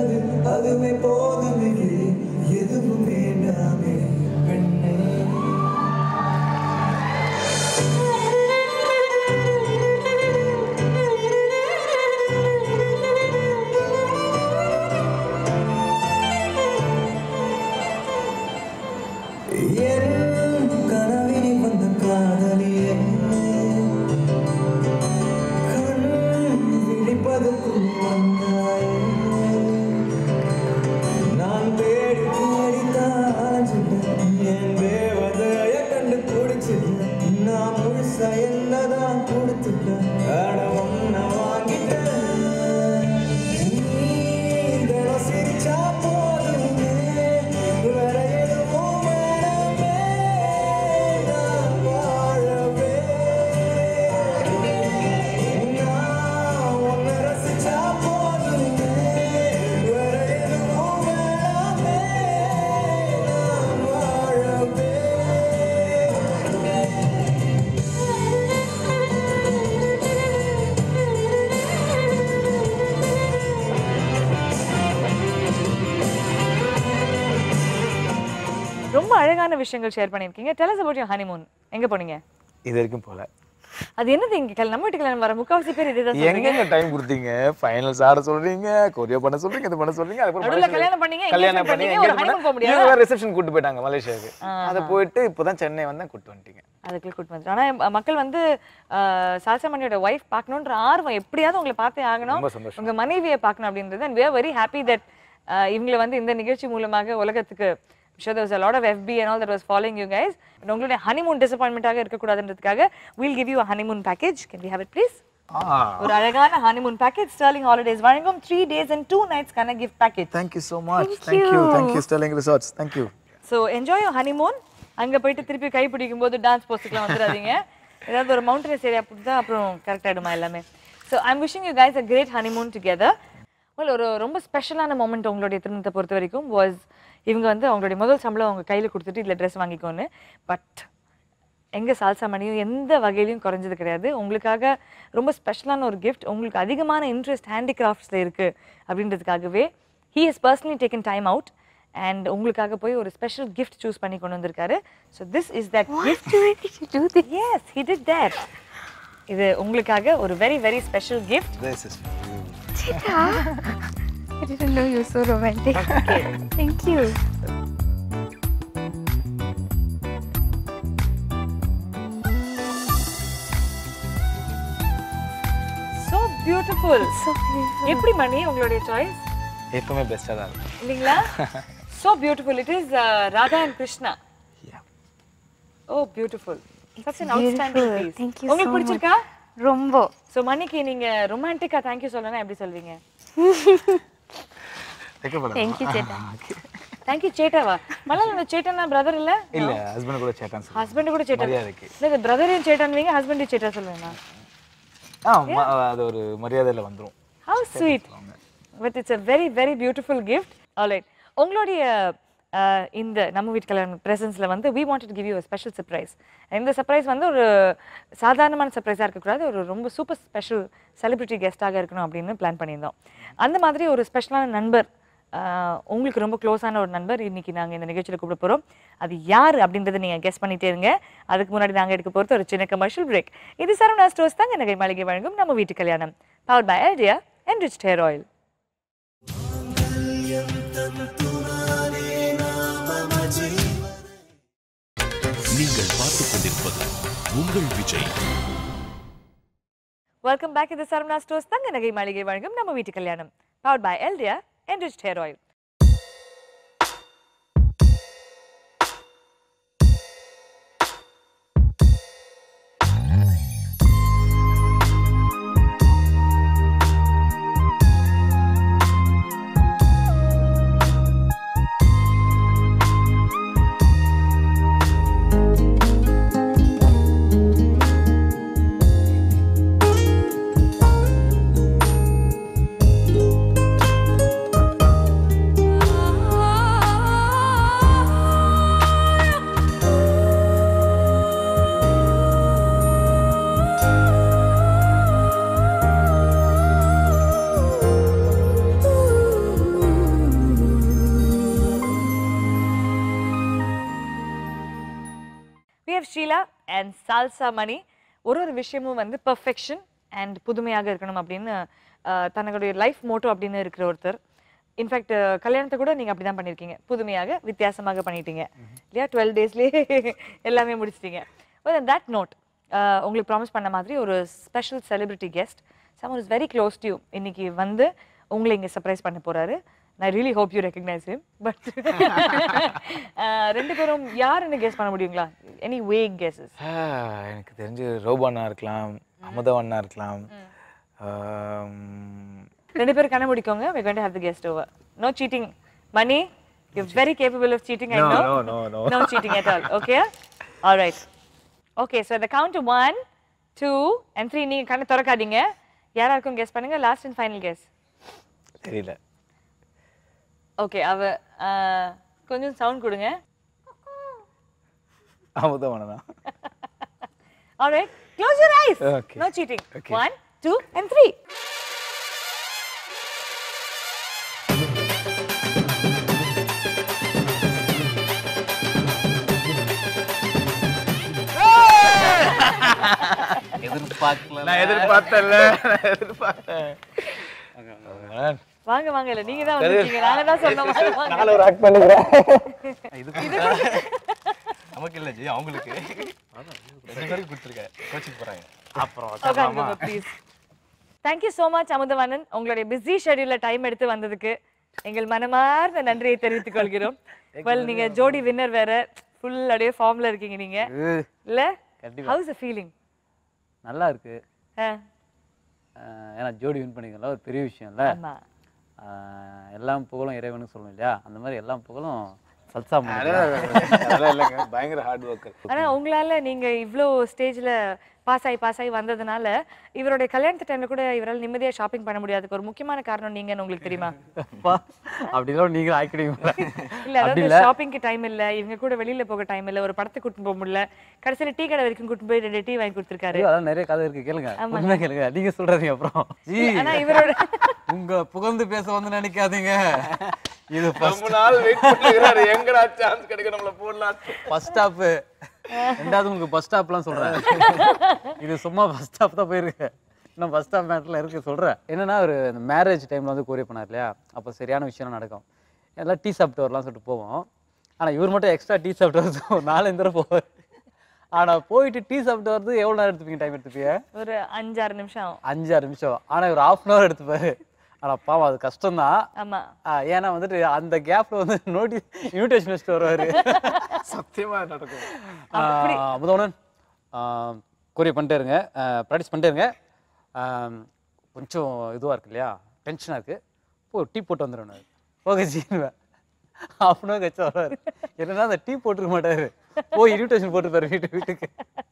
அழகான விஷயங்கள் ஷேர் பண்ணியிருக்கீங்க tell us about your honeymoon எங்க போனீங்க இது வரைக்கும் போல அது என்னது இங்க கல் நம்ம வீட்டு கல்யாணம் வர முக்காவாசி பேர் இதுதான் சொல்றீங்க எங்கெங்க டைம் கொடுத்தீங்க ஃபைனல்ஸ் ஆட சொல்றீங்க கொரியா பண்ண சொல்றீங்க இது பண்ண சொல்றீங்க அதுக்கப்புறம் நடுவுல மலேசியா- கல்யாணம் பண்ணீங்க, கல்யாணம் engagement பண்ணி பண்ணீங்க, ஒரு engagement honeymoon போக பண்ணி, முடியாதா? இவங்க ரிசப்ஷன் கூட்டு போயிட்டாங்க மலேசியாவுக்கு அதை போயிட்டு இப்போதான் சென்னை வந்தேன் கூட்டு வந்துட்டீங்க அதுக்குள்ள கூட்டு வந்து ஆனா ம- மக்கள் வந்து சால்சாமணியோட ஒய்ஃப் பார்க்கணுன்ற ஆர்வம் எப்படியாவது உங்களை பார்த்தே ஆகணும் ரொம்ப சந்தோஷம். உங்க மனைவியை பார்க்கணும் அப்படின்றது and we are very happy that இவங்களை வந்து இந்த நிகழ்ச்சி மூலமாக உலகத்துக்கு show there was a lot of FB and all that was following you guys And உங்களுடைய ஹனிமூன் டிசப்பாயின்மெண்ட்டாக இருக்கக்கூடாதுன்றதுக்காக we'll give you a honeymoon package can we have it please ஒரு அழகான ஹனிமூன் பேக்கேஜ் ஸ்டர்லிங் ஹாலிடேஸ் வழங்கும் three days and two நைட்ஸ்க்கான gift package thank you so much thank you thank you Sterling Resorts thank you so enjoy your honeymoon அங்க போயிட்டு திருப்பி கை பிடிக்கும் போது dance போஸ்ட்டுக்குலாம் வந்துடாதீங்க ஏதாவது ஒரு மவுண்டனஸ் ஏரியா தான் அப்புறம் கரெக்ட் ஆயிடுமா எல்லாமே so I'm wishing you guys a great honeymoon together well ஒரு ரொம்ப ஸ்பெஷலான மூமெண்ட் உங்களுடைய திருமணத்தை பொறுத்த வரைக்கும் வாஸ் இவங்க வந்து அவங்களுடைய முதல் சம்பளம் அவங்க கையில கொடுத்துட்டு இதில் ட்ரெஸ் வாங்கிக்கோன்னு பட் எங்க சால்சா மணியும் எந்த வகையிலையும் குறைஞ்சது கிடையாது உங்களுக்காக ரொம்ப ஸ்பெஷலான ஒரு கிஃப்ட் உங்களுக்கு அதிகமான இன்ட்ரெஸ்ட் ஹேண்டிகிராஃப்ட்ஸில் இருக்கு அப்படின்றதுக்காகவே he is personally taken time out and உங்களுக்காக போய் ஒரு ஸ்பெஷல் கிஃப்ட் சூஸ் பண்ணி கொண்டு வந்திருக்காரு so this is that gift yes he did that இது உங்களுக்காக ஒரு very very special gift this is I didn't know you were so romantic. Thank you. So beautiful So beautiful. எப்படி மணி உங்களுடைய choice எப்பவுமே பெஸ்ட்டாக தான் இருக்கும் இல்லைங்களா so beautiful it is Radha and Krishna Yeah. Oh beautiful such an outstanding Beautiful. Piece Thank you உங்களுக்கு so பிடிச்சிருக்கா ரொம்ப ஸோ மணிக்கு நீங்க ரொமான்டிக்கா தேங்க்யூ சொல்லணும் எப்படி சொல்வீங்க வைக்கப்படாது தேங்க்யூ சேட்டா தேங்க்யூ சேட்டாவா மலையாளம் சேட்டனா பிரதர் இல்ல இல்ல ஹஸ்பண்ட் கூட சேட்டான் சொல்லுங்க ஹஸ்பண்ட் கூட சேட்டா மரியாதைக்கு. இல்ல பிரதரையும் சேட்டான்வீங்க ஹஸ்பண்டையும் சேட்டா சொல்லுவேங்க ஆ ம- அது ஒரு மரியாதையில வந்துரும் how sweet but it's a very very beautiful gift alright உங்களுடைய அஹ், இந்த நம்ம வீட்டு கல்யாணம் ப்ரெசன்ஸில் வந்து we want to give you special surprise இந்த சர்ப்ரைஸ் வந்து ஒரு சாதாரணமான சர்ப்ரைஸாக இருக்கக்கூடாது ஒரு ரொம்ப சூப்பர் ஸ்பெஷல் செலிபிரிட்டி கெஸ்ட்டாக இருக்கணும் அப்படின்னு பிளான் பண்ணியிருந்தோம் அந்த மாதிரி ஒரு ஸ்பெஷலான நண்பர் அஹ், உங்களுக்கு ரொம்ப க்ளோஸான ஒரு நண்பர் இன்னைக்கு நாங்கள் இந்த நிகழ்ச்சியில் கூப்பிட போகிறோம் அது யார் அப்படின்றத நீங்கள் கெஸ் பண்ணிட்டே இருங்க அதுக்கு முன்னாடி நாங்கள் எடுக்க போகிறது ஒரு சின்ன கமர்ஷியல் பிரேக் இது சரவணா ஸ்டோர்ஸ் தாங்க நகை மாளிகை வழங்கும் நம்ம வீட்டு கல்யாணம் power by Idea and rich hair oil நீங்கள் பார்த்துக் கொண்டிருப்பது உங்கள் விஜய் வெல்கம் பேக் இது சரவணா ஸ்டோர்ஸ் தங்க நகை மாளிகை வழங்கும் நம்ம வீட்டு கல்யாணம் power by Idea and rich hair oil we have Sheela and Salsa Mani ஒரு ஒரு விஷயமும் வந்து பெர்ஃபெக்ஷன் அண்ட் புதுமையாக இருக்கணும் அப்படின்னு அஹ், தன்னுடைய லைஃப் மோட்டோ அப்படின்னு இருக்கிற ஒருத்தர் இன்ஃபேக்ட் கல்யாணத்தை கூட நீங்கள் அப்படி தான் பண்ணியிருக்கீங்க புதுமையாக வித்தியாசமாக பண்ணிட்டீங்க இல்லையா டுவெல் டேஸ்லேயே எல்லாமே முடிச்சிட்டீங்க தட் நோட் உங்களுக்கு ப்ராமிஸ் பண்ண மாதிரி ஒரு special celebrity guest some is very close to இன்னைக்கு வந்து உங்களை இங்கே சர்ப்ரைஸ் பண்ண போறாரு நான் really hope you recognize him but ரெண்டு பேரும் யாருன்னு கெஸ் பண்ண முடியுங்களா எனி வே கெஸஸ் ஆ, எனக்கு தெரிஞ்சு ரோபானா இருக்கலாம் அமுதவண்ணா இருக்கலாம் ஆம், ரெண்டு பேரும் கண்ண முடிக்கோங்க we're going to have the guest over no cheating money you're very capable of cheating i No, know no, no, no. no cheating at all okay all right okay so at the count of one two and three நீங்க கண்ணை திறக்காதீங்க யாரா இருக்கும் guess பண்ணுங்க last and final guess தெரியல okay அவ ஆஹ், கொஞ்சம் sound கொடுங்க அமுதவண்ணா all right close your eyes Okay. no cheating Okay. one two and three எதிர்பார்க்கல நான் எதிர்பார்த்தேன்ல நான் எதிர்பார்த்தேன் வாங்க வாங்க இல்ல நீங்க தான் வந்திருக்கீங்க நாங்க தான் சொன்னோம் வாங்க, வாங்க. நானும் ஒரு ஆக்ட் பண்ணிக்கிறேன் நமக்கு இல்ல ஜி அவங்களுக்கு ரெண்டு பேருக்கு கொடுத்துருக்கேன் கோச்சிங் போறாங்க அப்புறம் உட்காருங்க please thank you so much Amudhavanan உங்களுடைய பிஸி ஷெட்யூல்ல டைம் எடுத்து வந்ததுக்கு எங்கள் மனமார்ந்த நன்றியை தெரிவித்துக் கொள்கிறோம் வெல் நீங்க ஜோடி வின்னர் வேற ஃபுல் அப்படியே ஃபார்ம்ல இருக்கீங்க நீங்க இல்ல கண்டிப்பா. ஹவுஸ் அ ஃபீலிங் நல்லா இருக்கு அஹ் ஏன்னா ஜோடி வின் பண்ணிக்கலாம் ஒரு பெரிய விஷயம் இல்ல ஆமா அஹ் எல்லாம் புகழும் இறைவனுக்கு சொல்லணும் இல்லையா அந்த மாதிரி எல்லாம் புகழும் சல்சா அதெல்லாம் இல்லைங்க பயங்கர ஹார்ட் ஒர்க்கர் ஆனா உங்களால நீங்க இவ்ளோ ஸ்டேஜ்ல பாஸ் ஆகி பாஸ் ஆகி வந்ததுனால இவருடைய கல்யாணத்து டைம்ல கூட இவரால் நிம்மதியா ஷாப்பிங் பண்ண முடியாதுக்கு ஒரு முக்கியமான காரணம் நீங்கன்னு உங்களுக்கு தெரியுமா அப்படிலாம் நீங்களும் ஆக்கிடுவீங்களா இல்ல அதாவது ஷாப்பிங்க்கு டைம் இல்ல இவங்க கூட வெளியில போக டைம் இல்ல ஒரு படத்துக்கு கூட்டிட்டு போக முடியல கடைசியில டீ கடை வரைக்கும் கூட்டிட்டு போய் ரெண்டு டீ வாங்கி கொடுத்துருக்காரு ஐயோ, அதான் நிறைய கதை இருக்கு கேளுங்க உண்மை கேளுங்க நீங்க சொல்றீங்க அப்புறம் ஜி ஆனா இவரோட உங்க புகழ்ந்து பேச வந்து நினைக்காதீங்க இது ரொம்ப நாள் வெயிட் பண்ணிக்கிறாரு எங்கடா சான்ஸ் கிடைக்கும் நம்மள போடலாம் ஃபர்ஸ்ட் ஸ்டாப் ரெண்டாவது உங்களுக்கு பஸ் ஸ்டாப்லாம் சொல்றேன் இது சும்மா பஸ் ஸ்டாப் தான் போயிருக்கு இன்னும் பஸ் ஸ்டாப் மேட்டர்ல இருக்கு சொல்றேன் என்னன்னா ஒரு மேரேஜ் டைம்ல வந்து கோரியர் பண்ணார் இல்லையா அப்போ சரியான விஷயம் நடக்கும் எல்லாம் டீ சாப்பிட்டு வரலாம்னு சொல்லிட்டு போவோம் ஆனா இவர் மட்டும் எக்ஸ்ட்ரா டீ சாப்பிட்டு வரது ஒரு நாலஞ்சு தடவை போவார் ஆனா போயிட்டு டீ சாப்பிட்டு வரது எவ்வளவு நேரம் எடுத்துப்பீங்க டைம் எடுத்துப்பீங்க ஒரு அஞ்சாறு நிமிஷம் ஆகும். அஞ்சாறு நிமிஷம் ஆனா இவர் ஹாஃப் அன் ஹவர் எடுத்துப்பாரு ஆனா பாவம் அது கஷ்டம்தான் ஆமா ஆ, ஏன்னா வந்துட்டு அந்த கேப்ல வந்து நோட்டீஸ் இன்விடேஷன் வச்சுட்டு வருவாரு சத்தியமா நடக்கும் முதவனன் கொரியர் பண்ணிட்டே இருங்க ப்ராக்டிஸ் பண்ணிட்டே இருங்க ஆ, கொஞ்சம் இதுவாக இருக்கு இல்லையா டென்ஷனாக இருக்கு போ டீ போட்டு வந்துடுவேன் ஓகே ஜீனுவேன் ஹாஃப் அன் ஹவர் கழிச்சு வருவார் என்னன்னா அந்த டீ போட்டுருக்க மாட்டாரு போய் இன்விடேஷன் போட்டுருப்பாரு வீட்டு வீட்டுக்கு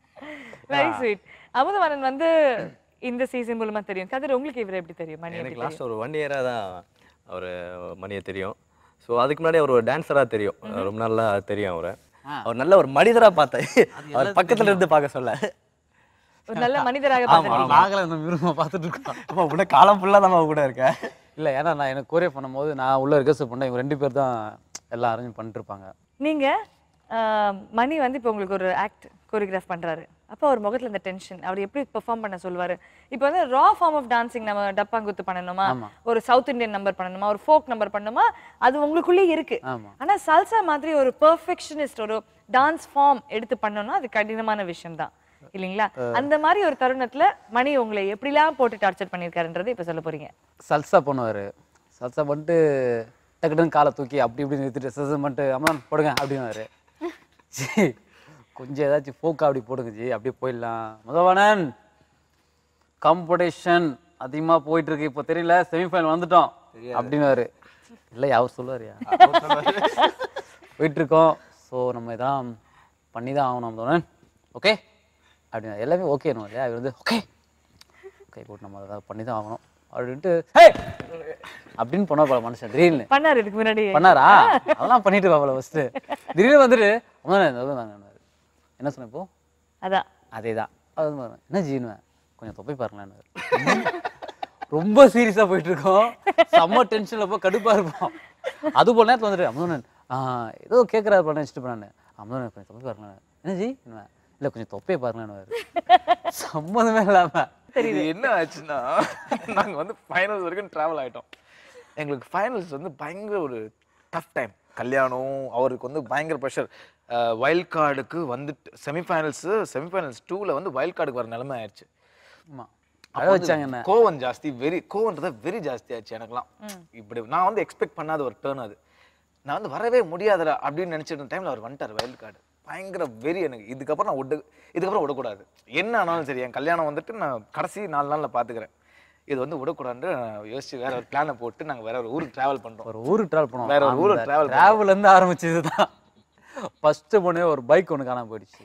வெரி ஸ்வீட் அமுதவாணன் வந்து இந்த சீசன் மூலமா தெரியும் கதிர் உங்களுக்கு இவரை எப்படி தெரியும் மணி எப்படி எனக்கு தெரியும் லாஸ்ட் ஒரு ஒன் இயராக தான் அவர் மணியை தெரியும் ஸோ அதுக்கு முன்னாடி அவர் ஒரு டான்ஸராக தெரியும் ரொம்ப நல்லா தெரியும் அவரை அவர் நல்ல ஒரு மனிதராக பார்த்தேன் அவர் பக்கத்துல இருந்து பார்க்க சொல்ல ஒரு நல்ல மனிதராக ஆமா, பார்த்திருக்கீங்க. நாங்களும் இந்த மிருகமாக பார்த்துட்டு இருக்கோம் அப்போ உள்ள காலம் ஃபுல்லாக தான் கூட இருக்கேன் இல்லை ஏன்னா நான் எனக்கு கொரியர் பண்ணும்போது நான் உள்ள ரிகர்சல் பண்ணேன் இவங்க ரெண்டு பேர் தான் எல்லாம் அரேஞ்ச் பண்ணிட்டு இருப்பாங்க நீங்க ஆஹ், மணி வந்து இப்போ உங்களுக்கு ஒரு ஆக்ட் கோரியோகிராஃப் பண்றாரு அப்போ அவர் முகத்துல இந்த டென்ஷன் அவர் எப்படி பெர்ஃபார்ம் பண்ண சொல்லுவாரு இப்போ வந்து ரா ஃபார்ம் ஆஃப் டான்சிங் நம்ம டப்பாங்குத்து பண்ணணுமா ஆமா. ஒரு சவுத் இந்தியன் நம்பர் பண்ணணுமா ஒரு ஃபோக் நம்பர் பண்ணணுமா அது உங்களுக்குள்ளேயே இருக்கு ஆமா. ஆனா சல்சா மாதிரி ஒரு பெர்ஃபெக்ஷனிஸ்ட் ஒரு டான்ஸ் ஃபார்ம் எடுத்து பண்ணணும்னா அது கடினமான விஷயம் தான் இல்லைங்களா அந்த மாதிரி ஒரு தருணத்துல மணி உங்களை எப்படிலாம் போட்டு டார்ச்சர் பண்ணிருக்காருன்றது இப்ப சொல்ல போறீங்க சல்சா பண்ணுவார் சல்சா பண்ணிட்டு டக்கு டக்குன்னு காலை தூக்கி அப்படி இப்படி நிறுத்திட்டு சல்சா பண்ணிட்டு அம்மா போடுங்க அப்படின்னாரு ஜி கொஞ்சம் ஏதாச்சும் ஃபோக்கா அப்படி போடுங்க ஜி அப்படியே போயிடலாம் முதவானன் காம்படிஷன் அதிகமாக போயிட்டு இருக்கு இப்போ தெரியல செமிஃபைனல் வந்துட்டோம் அப்படின்னாரு இல்லை அவர் சொல்லுவாருயா போயிட்டு இருக்கோம் ஸோ நம்ம இதான் பண்ணி தான் ஆகணும் முதவானன் ஓகே அப்படின்னா எல்லாமே ஓகேனும் இல்லையா இவர் வந்து ஓகே கை போட்டு நம்ம அதை பண்ணி தான் ஆகணும் அப்படின்ட்டு ஹே அப்படின்னு போனா போல மனுஷன் திடீர்னு பண்ணாரு இதுக்கு முன்னாடி பண்ணாரா அதெல்லாம் பண்ணிட்டு பாப்பல ஃபர்ஸ்ட் திடீர்னு வந்துட்டு அம்மா நான் இதெல்லாம் வாங்கினாரு. என்ன சொன்னேன் இப்போ அதான் அதே தான் அது வந்து பாருங்க, என்ன ஜீனுவேன் கொஞ்சம் தொப்பை பாருங்களேன் ரொம்ப சீரியஸா போயிட்டு இருக்கோம் செம்ம டென்ஷன்ல போய் கடுப்பா இருப்போம் அது போல நேரத்துல வந்துட்டு அமுதனன் ஆஹ் ஏதோ கேட்கறாரு பண்ண வச்சுட்டு போனான்னு அமுதனன் கொஞ்சம் தொப்பை பாருங்களேன் என்ன ஜி என்ன இல்ல கொஞ்சம் தொப்பையை பாருங்களேன் சம்மந்தமே இல்லாம இது என்ன ஆச்சுன்னா நாங்க வந்து ஃபைனல்ஸ் வரைக்கும் டிராவல் ஆயிட்டோம் எங்களுக்கு ஃபைனல்ஸ் வந்து பயங்கர ஒரு டஃப் டைம் கல்யாணம் அவருக்கு வந்து பயங்கர ப்ரெஷர் வைல்ட் கார்டுக்கு வந்துட்டு செமிஃபைனல்ஸ் செமிஃபைனல்ஸ் டூவில் வந்து வைல்ட் கார்டுக்கு வர நிலைமை ஆயிடுச்சு ஆமா அப்ப அழ வந்து வச்சாங்க என்ன கோவம் ஜாஸ்தி வெறி கோவன்றத வெரி ஜாஸ்தி ஆச்சு எனக்குலாம் இப்படி நான் வந்து எக்ஸ்பெக்ட் பண்ணாத ஒரு டேர்ன் அது நான் வந்து வரவே முடியாதுடா அப்படின்னு நினைச்சிருந்த டைம்ல அவர் வந்துட்டார் வைல்ட் கார்டு பயங்கர வெறி எனக்கு இதுக்கப்புறம் நான் விட இதுக்கப்புறம் விடக்கூடாது என்ன ஆனாலும் சரி என் கல்யாணம் வந்துட்டு நான் கடைசி நாலு நாள்ல பாத்துக்கிறேன் இது வந்து விடக்கூடாதுன்னு நான் யோசிச்சு வேற ஒரு பிளானை போட்டு நாங்க வேற ஒரு ஊருக்கு டிராவல் பண்றோம் ஒரு ஊருக்கு டிராவல் பண்ணோம் வேற ஒரு ஊருக்கு travel பண்ணோம். டிராவல் இருந்து ஆரம்பிச்சது தான் ஃபர்ஸ்ட் போனே ஒரு பைக் ஒன்று காணாம போயிடுச்சு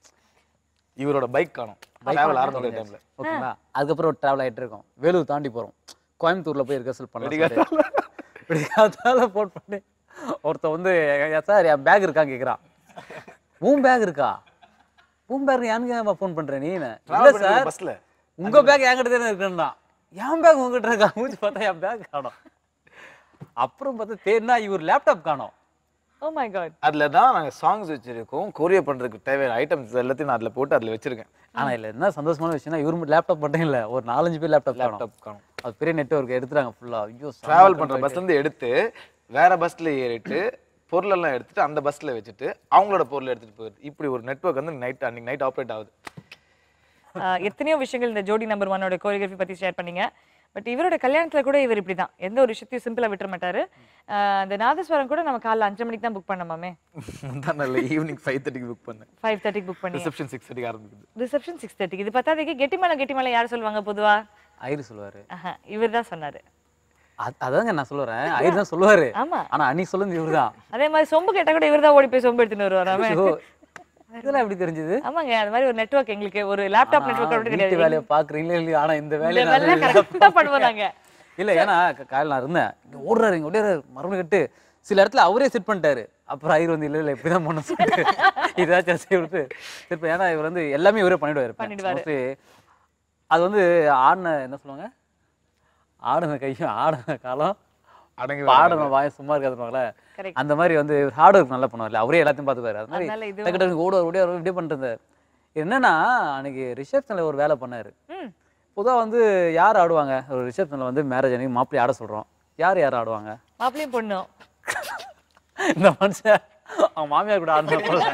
இவரோட பைக் காணும் டிராவல் ஆரம்பிக்கிற டைம்ல ஓகேங்களா அதுக்கப்புறம் ஒரு டிராவல் ஆயிட்டு இருக்கோம் வேலூர் தாண்டி போறோம் கோயம்புத்தூர்ல போய் ரிகர்சல் பண்ணலாம் விடிகாத்தால போன் பண்ணி ஒருத்தன் வந்து சார் என் பேக் இருக்கான்னு கேக்குறான் உன் பேக் இருக்கா உன் பேக் யானுக்கு ஃபோன் பண்ற நீ இல்ல சார் பஸ்ல உங்க பேக் என்கிட்ட தானே இருக்குன்னா என் பேக் உங்ககிட்ட இருக்கா மூச்சு பார்த்தா என் பேக் காணோம் அப்புறம் பார்த்தா தேடினா இவர் லேப்டாப் காணோம் ஓ மை காட் அதுல தான் நாங்க சாங்ஸ் வச்சிருக்கோம் கொரியர் பண்றதுக்கு தேவையான ஐட்டம்ஸ் எல்லாத்தையும் நான் அதுல போட்டு அதுல வச்சிருக்கேன் ஆனா இல்ல என்ன சந்தோஷமான விஷயம்னா இவரு லேப்டாப் மட்டும் இல்ல ஒரு நாலஞ்சு பேர் லேப்டாப் லேப்டாப் காணும் அது பெரிய நெட்வொர்க் எடுத்துறாங்க ஃபுல்லா ஐயோ செம்ம டிராவல் பண்ற content. பஸ்ல இருந்து எடுத்து வேற பஸ்ல ஏறிட்டு பொருள் எல்லாம் எடுத்துட்டு அந்த பஸ்ல வச்சுட்டு அவங்களோட பொருள் எடுத்துட்டு போயிடுது இப்படி ஒரு நெட்வொர்க் வந்து நைட் அன்னைக்கு நைட் ஆப்ரேட் ஆகுது ஆஹ் எத்தனையோ விஷயங்கள் இந்த ஜோடி நம்பர் ஒன்னோட கோரியோகிராஃபி பத்தி ஷேர் பண்ணீங்க பட் இவரோட கல்யாணத்துல கூட இவர் இப்படிதான் எந்த ஒரு விஷயத்தையும் சிம்பிளா விட்டுற மாட்டாரு ஆஹ் அந்த நாதஸ்வரம் கூட நம்ம காலைல அஞ்சு மணிக்கு தான் புக் பண்ணமாமே முந்தா நாள் ஈவினிங் ஃபைவ் தேர்ட்டிக்கு புக் பண்ணேன் ஃபைவ் தேர்ட்டிக்கு புக் பண்ணி ரிசப்ஷன் சிக்ஸ் தேர்ட்டிக்கு ஆரம்பிக்குது ரிசப்ஷன் சிக்ஸ் தேர்ட்டிக்கு இது பத்தாததுக்கு கெட்டிமலை கெட்டிமலை யார் சொல்லுவாங்க பொதுவா ஐயர் சொல்லுவாரு இவர் தான் சொன்னாரு அ- அதாங்க நான் சொல்லுறேன் ஐயர் தான் சொல்லுவாரு ஆமா ஆனா அன்னைக்கு சொல்லுது இவர்தான் அதே மாதிரி சொம்பு கேட்டா கூட இவர் தான் ஓடி போய் சொம்பு எடுத்துன்னு வருவாராமே ஐயோ, இதெல்லாம் எப்படி தெரிஞ்சது ஆமாங்க அது மாதிரி ஒரு நெட்வொர்க் எங்களுக்கு ஒரு லேப்டாப் நெட்வொர்க் வீட்டு கிடையாது வேலையை பாக்குறீங்களா இல்லையா ஆனா இந்த வேலையை இந்த வேலை நான் கரெக்டா பண்ணுவோம் நாங்க இல்ல ஏன்னா க- காலையில நான் இருந்தேன் இங்க ஓடுறாரு இங்க ஓடுறாரு மறுபடியும் கட்டு சில இடத்துல அவரே செட் பண்ணிட்டாரு அப்புறம் ஐயர் வந்து இல்ல இல்ல இப்படிதான் பண்ண சொல்லிட்டு இதாச்சும் செய்ய கொடுத்து செட் ஏன்னா இவர் வந்து எல்லாமே இவரே பண்ணிடுவாரு பண்ணிடுவாரு. மோஸ்ட்லி அது வந்து ஆடின என்ன சொல்லுவாங்க ஆடின கையும் ஆடின காலம் அடங்கி பாடின வாயம் சும்மா இருக்காதுங்களே Correct. அந்த மாதிரி வந்து ஹார்ட் ஒர்க் நல்லா பண்ணுவார்ல அவரே எல்லாத்தையும் பார்த்துப்பாரு அது மாதிரி அதனால இது டக்கு டக்கு ஓடுவார் ஓடியார் இப்படியே பண்ணிட்டு என்னன்னா அன்னைக்கு ரிசப்ஷனில் ஒரு வேலை பண்ணாரு ம் பொதுவாக வந்து யார் ஆடுவாங்க ஒரு ரிசப்ஷனில் வந்து மேரேஜ் அன்னைக்கு மாப்பிள்ளை ஆட சொல்கிறோம் யார் யார் ஆடுவாங்க மாப்பிளையும் பொண்ணும் இந்த மனுஷன் அவன் மாமியார் கூட ஆடின போல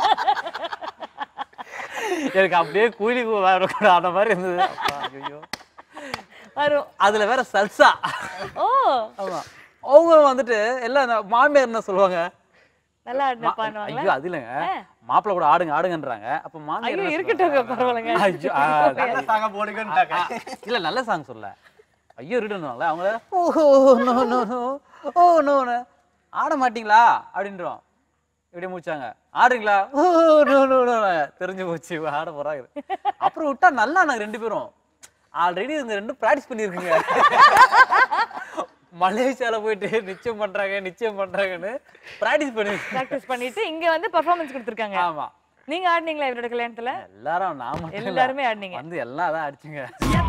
எனக்கு அப்படியே கூலி கூ- வேற கூட ஆன மாதிரி இருந்தது அப்பா, ஐயோ வரும் அதுல வேற சல்சா ஓ ஆமா அவங்க வந்துட்டு எல்லாம் இந்த மாமியார் என்ன சொல்லுவாங்க நல்லா ஆடின மா- பண்ணுவாங்களா ஐயோ அது இல்லைங்க மாப்பிள்ளை கூட ஆடுங்க ஆடுங்கன்றாங்க அப்ப மாமியார் ஐயோ என்ன இருக்கட்டும் சொல்லுவாங்க? பரவாயில்லைங்க ஐயோ, ஆ, ஆ, ஆ, இல்ல நல்ல சாங் சொல்ல ஐயோ இருடுவாங்களே அவங்க ஓஹோ no no no oh no ஆட மாட்டீங்களா அப்படின்றோம் இப்படியே முடிச்சாங்க ஆடுறீங்களா ஓ நோ நோ நோ தெரிஞ்சு போச்சு இவ ஆட போறாங்க அப்புறம் விட்டா நல்லா நாங்க ரெண்டு பேரும் ஆல்ரெடி இந்த ரெண்டும் ப்ராக்டிஸ் பண்ணியிருக்குங்க மலேசியால போயிட்டு நிச்சயம் பண்றாங்க நிச்சயம் பண்றாங்கன்னு ப்ராக்டிஸ் பண்ணி ப்ராக்டிஸ் பண்ணிட்டு இங்க வந்து பெர்ஃபார்மன்ஸ் கொடுத்துருக்காங்க ஆமா நீங்க ஆடுனீங்களா இவரோட கல்யாணத்துல எல்லாரும் நான் மட்டும் இல்ல. எல்லாருமே ஆடுனீங்க. வந்து எல்லாம் தான் அடிச்சுங்க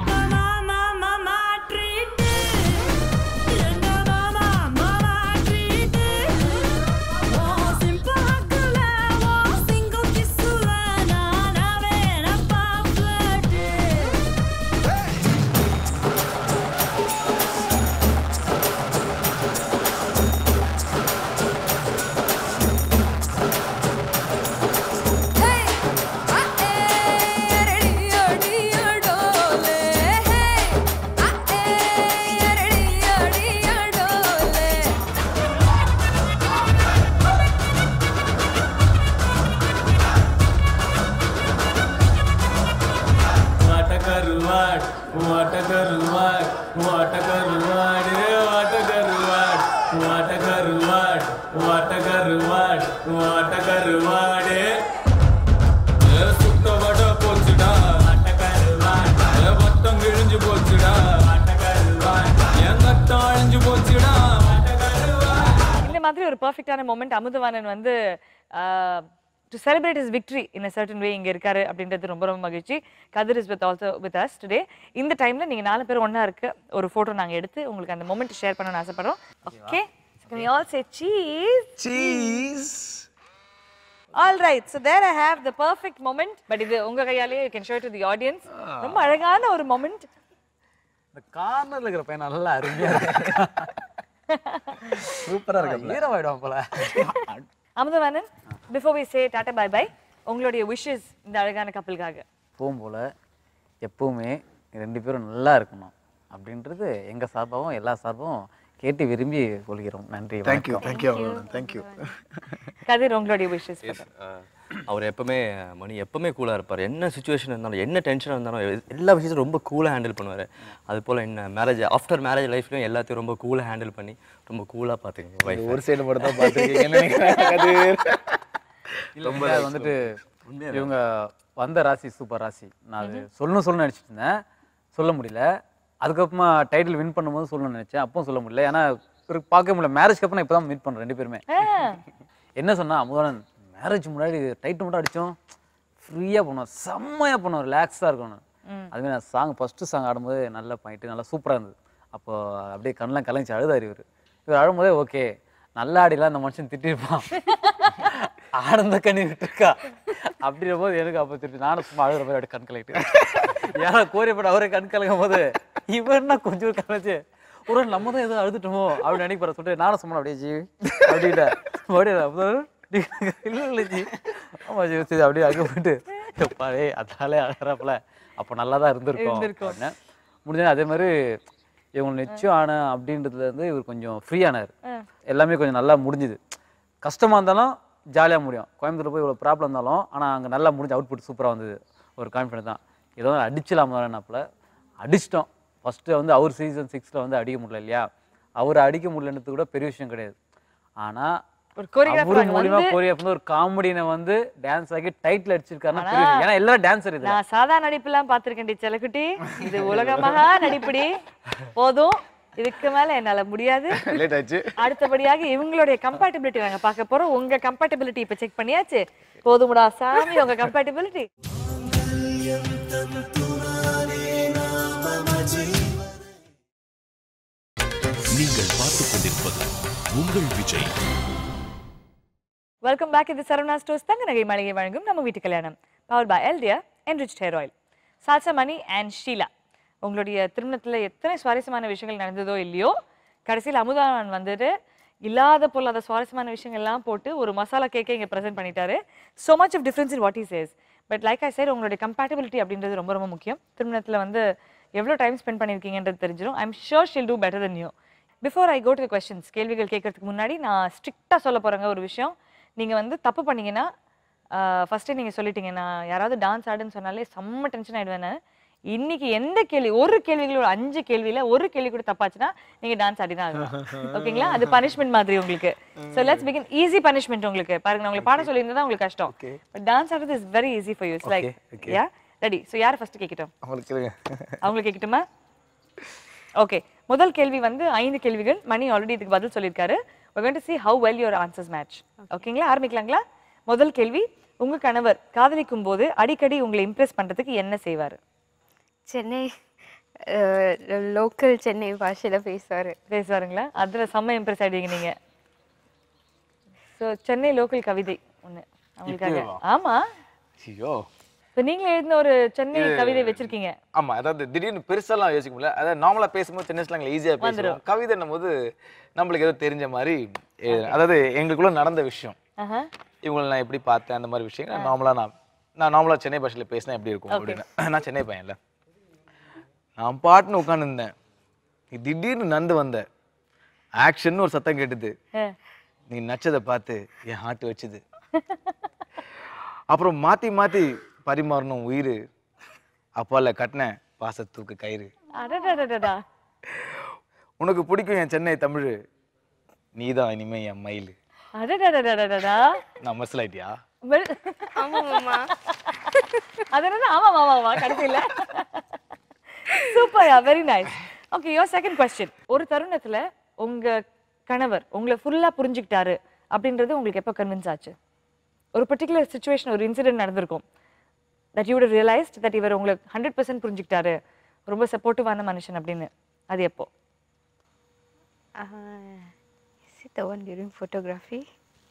वाट करुवाड वाट करुवाड वाट करुवाड रे वाट करुवाड वाट करुवाड वाट करुवाड वाट करुवाड ஏ சுத்த வட போச்சுடா வாட்ட கருவாட் ஏ வட்டம் கிழிஞ்சு போச்சுடா வாட்ட கருவாட் என் கட்டம் அழிஞ்சு போச்சுடா வாட்ட கருவாட் இந்த மாதிரி ஒரு பர்ஃபெக்டான மொமெண்ட் அமுதவாணன் வந்து to celebrate is victory in a certain way இங்க இருக்காரு அப்படின்றது ரொம்ப ரொம்ப மகிழ்ச்சி Kathir is with also with us today இந்த டைம்ல நீங்க நாலு பேர் ஒண்ணா இருக்கு ஒரு போட்டோ நாங்க எடுத்து உங்களுக்கு அந்த மொமெண்ட் ஷேர் பண்ணணும்னு ஆசைப்படுறோம் okay we all say cheese cheese all right so there i have the perfect moment but இது உங்க கையாலேயே you can show it to the audience ரொம்ப அழகான ஒரு moment இந்த கார்னர்ல இருக்கிற பையன் நல்லா அருமையா சூப்பரா இருக்கு ஈரமாயிடும் போல Amudhavanan before we say ta ta bye bye உங்களுடைய விஷஸ் இந்த அழகான கப்பலுக்காக எப்பவும் போல எப்பவுமே ரெண்டு பேரும் நல்லா இருக்கணும் அப்படின்றது எங்க சார்பாகவும் எல்லா சார்பாகவும் கேட்டு விரும்பி கொள்கிறோம் நன்றி தேங்க்யூ வணக்கம். தேங்க்யூ தேங்க்யூ கதிர் உங்களுடைய விஷஸ் அவர் எப்பவுமே மணி எப்பவுமே கூலாக இருப்பார் என்ன சுச்சுவேஷன் இருந்தாலும் என்ன டென்ஷன் இருந்தாலும் எ- எல்லா விஷயத்தையும் ரொம்ப கூலாக ஹேண்டில் பண்ணுவார் அது போல் என்ன மேரேஜ் ஆஃப்டர் மேரேஜ் லைஃப்லையும் எல்லாத்தையும் ரொம்ப கூலாக ஹேண்டில் பண்ணி ரொம்ப கூலாக பார்த்துக்கோங்க வைஃப் ஒரு சைடு மட்டும் தான் பார்த்துருக்கீங்கன்னு நினைக்கிறேன் கதிர். ரொம்ப வந்துட்டு இவங்க வந்த ராசி சூப்பர் ராசி நான் அது சொல்லணும் சொல்லணும்னு நினச்சிட்டு இருந்தேன் சொல்ல முடியல அதுக்கப்புறமா டைட்டில் வின் பண்ணும்போது சொல்லணும்னு நினைச்சேன் அப்பவும் சொல்ல முடியல ஏன்னா இவருக்கு பார்க்க முடியல மேரேஜ்க்கு அப்புறம் இப்போ தான் மீட் பண்ணுறோம் ரெண்டு பேருமே என்ன சொன்னா அமுதன் மேரேஜ் முன்னாடி டைட்டில் மட்டும் அடித்தோம் ஃப்ரீயாக பண்ணுவோம் செம்மையாக பண்ணுவோம் ரிலாக்ஸாக இருக்கணும் அதுமாதிரி நான் சாங் ஃபஸ்ட்டு சாங் ஆடும்போது நல்லா பண்ணிட்டு நல்லா சூப்பராக இருந்தது அப்போ அப்படியே கண்ணெலாம் கலைஞ்சி அழுதாரு இவர் இவர் அழும்போதே ஓகே நல்லா ஆடிலாம் அந்த மனுஷன் திட்டிருப்பான் ஆனந்த கண்ணி விட்டுருக்கா அப்படின்ற போது எனக்கு அப்போ திருப்பி நானும் சும்மா அழுகிற மாதிரி அப்படியே கண் கலக்கிட்டு ஏன்னா கோரியப்பட அவரே கண் கலங்கும் போது இவன்னா கொஞ்சம் கலைச்சு ஒரு நம்ம தான் எதுவும் அழுதுட்டோமோ அப்படின்னு நினைக்கிற சொல்லிட்டு நானும் சும்மா அப்படியே ஜி அப்படின்ட்டு அப்படியே இல்லை இல்லை ஜி ஆமா ஜி சரி அப்படியே அங்கே போயிட்டு எப்பாடே அதாலே அழகிறப்பல அப்போ நல்லா தான் இருந்திருக்கும் அப்படின்னு. முடிஞ்சது அதே மாதிரி இவங்க நிச்சயம் ஆன அப்படின்றதுல இருந்து இவர் கொஞ்சம் ஃப்ரீ ஆனார் எல்லாமே கொஞ்சம் நல்லா முடிஞ்சுது கஷ்டமா இருந்தாலும் ஜாலியாக முடியும் கோயம்புத்தூர் போய் இவ்வளோ ப்ராப்ளம் இருந்தாலும் ஆனால் அங்கே நல்லா முடிஞ்சு அவுட்புட் சூப்பராக வந்தது ஒரு கான்ஃபிடன்ஸ் தான் ஏதோ அடிச்சலாம் வரனாப்புல அடிச்சிட்டோம் ஃபஸ்ட்டு வந்து அவர் சீசன் சிக்ஸில் வந்து அடிக்க முடியல இல்லையா அவரை அடிக்க முடியலன்றது கூட பெரிய விஷயம் கிடையாது ஆனால் ஒரு choreographer அவரு அங்க மூலியமா வந்து- கோரியோகிராஃபர் வந்து ஒரு காமெடினை வந்து டான்ஸ் ஆகி டைட்டில் அடிச்சிருக்காருன்னா பெரிய விஷயம். ஏன்னா எல்லாரும் டான்ஸர் இது நான் சாதா நடிப்புலாம் பார்த்திருக்கேன்டி செல்லக்குட்டி இது உலகமகா நடிப்புடி போதும் இதுக்கு மேல என்னால முடியாது லேட் ஆச்சு அடுத்தபடியாக இவங்களுடைய கம்பேட்டபிலிட்டி நாங்க பார்க்க போறோம் உங்க கம்பேட்டபிலிட்டி இப்ப செக் பண்ணியாச்சு போதுமுடா சாமி உங்க கம்பேட்டபிலிட்டி நீங்கள் பார்த்துக் கொண்டிருப்பது உங்கள் விஜய் வெல்கம் பேக் இது சரவணா ஸ்டோர்ஸ் தங்க நகை மளிகை வழங்கும் நம்ம வீட்டு கல்யாணம் power by எல்டியா enrich hair oil Salsa Mani and Sheela உங்களுடைய திருமணத்துல எத்தனை சுவாரஸ்யமான விஷயங்கள் நடந்ததோ இல்லையோ கடைசியில் அமுதானன் வந்துட்டு இல்லாத பொல்லாத சுவாரஸ்யமான விஷயங்கள்லாம் போட்டு ஒரு மசாலா கேக்கை இங்கே ப்ரெசென்ட் பண்ணிட்டாரு so much of difference in what he says but like I said உங்களுடைய கம்பேட்டபிலிட்டி அப்படின்றது ரொம்ப ரொம்ப முக்கியம் திருமணத்தில் வந்து எவ்வளோ டைம் ஸ்பெண்ட் பண்ணியிருக்கீங்கன்றது தெரிஞ்சிடும் I'm sure she'll do better than you before I go to questions கேள்விகள் கேட்கறதுக்கு முன்னாடி நான் ஸ்ட்ரிக்டாக சொல்ல போகிறேங்க ஒரு விஷயம் நீங்கள் வந்து தப்பு பண்ணீங்கன்னா ஃபஸ்ட்டே நீங்கள் சொல்லிட்டீங்க நான் யாராவது டான்ஸ் ஆடுன்னு சொன்னாலே செம்ம டென்ஷன் ஆயிடுவேன் நான். இன்னைக்கு எந்த கேள்வி ஒரு கேள்விகளோட அஞ்சு கேள்வியில ஒரு கேள்வி கூட தப்பாச்சுன்னா நீங்க டான்ஸ் ஆடி தான் ஆகணும் ஓகேங்களா அது பனிஷ்மெண்ட் மாதிரி உங்களுக்கு so let's begin easy punishment உங்களுக்கு பாருங்க நான் உங்களுக்கு பாட சொல்லியிருந்தா உங்களுக்கு கஷ்டம் பட் டான்ஸ் ஆடுறது is very easy for you it's like yeah ready so யார் ஃபர்ஸ்ட் கேட்கட்டும் அவங்களுக்கு கேளுங்க அவங்களுக்கு கேட்கட்டுமா ஓகே முதல் கேள்வி வந்து ஐந்து கேள்விகள் மணி ஆல்ரெடி இதுக்கு பதில் சொல்லியிருக்காரு we're going to see how well your answers match ஓகேங்களா ஆரம்பிக்கலாங்களா முதல் கேள்வி உங்க கணவர் காதலிக்கும் போது அடிக்கடி உங்களை இம்ப்ரெஸ் பண்றதுக்கு என்ன செய்வாரு சென்னை லோக்கல் சென்னை பாஷையில பேசுவாரு பேசுவாருங்களா அதுல செம்ம இம்ப்ரெஸ் ஆயிடுவீங்க நீங்க ஸோ சென்னை லோக்கல் கவிதை ஒண்ணு அவங்களுக்காக இப்பவேவா? ஆமா ஐயோ இப்போ நீங்களே எழுதின ஒரு சென்னை கவிதை வச்சிருக்கீங்க ஆமா அதாவது திடீர்னு பெருசாலாம் யோசிக்க முடியல அதாவது நார்மலா பேசும்போது சின்ன ஸ்லாங்ல ஈஸியா பேசுறோம் கவிதைன்னும் போது நம்மளுக்கு ஏதோ தெரிஞ்ச மாதிரி எ- அதாவது எங்களுக்குள்ள நடந்த விஷயம் ஆஹா இவங்களை நான் எப்படி பார்த்தேன் அந்த மாதிரி விஷயங்கள் நார்மலா நான் நான் நார்மலா சென்னை பாஷையில பேசினா எப்படி இருக்கும் அப்படின்னு நான் சென்னை பையன்ல நான் பாட்டுன்னு உட்காந்துருந்தேன் நீ திடீர்னு நந்து வந்த ஆக்ஷன் ஒரு சத்தம் கேட்டுது ஆ. நீ நச்சதை பார்த்து என் ஹார்ட் வச்சுது அப்புறம் மாத்தி மாத்தி பரிமாறணும் உயிர் அப்பால கட்டின பாசத்தூக்கு கயிறு அடடடடடா உனக்கு பிடிக்கும் என் சென்னை தமிழ் நீதான் இனிமே என் மயில் அடடடடடடா நான் மனசிலாயிட்டியா வெல் ஆமா மாமா அதனால ஆமா ஆமா ஆமா கடைசியில super very nice okay your second question ஒரு தருணத்துல உங்க கணவர் உங்களை ஃபுல்லா புரிஞ்சுக்கிட்டாரு அப்படின்றது உங்களுக்கு எப்போ கன்வின்ஸ் ஆச்சு ஒரு பர்டிகுலர் சுச்சுவேஷன் ஒரு இன்சிடென்ட் நடந்திருக்கும் தட் யூ ரியலைஸ்ட் தட் இவர் உங்களை ஹண்ட்ரட் பர்சன்ட் புரிஞ்சுக்கிட்டாரு ரொம்ப சப்போர்ட்டிவான மனுஷன் அப்படின்னு அது எப்போ is it the one during photography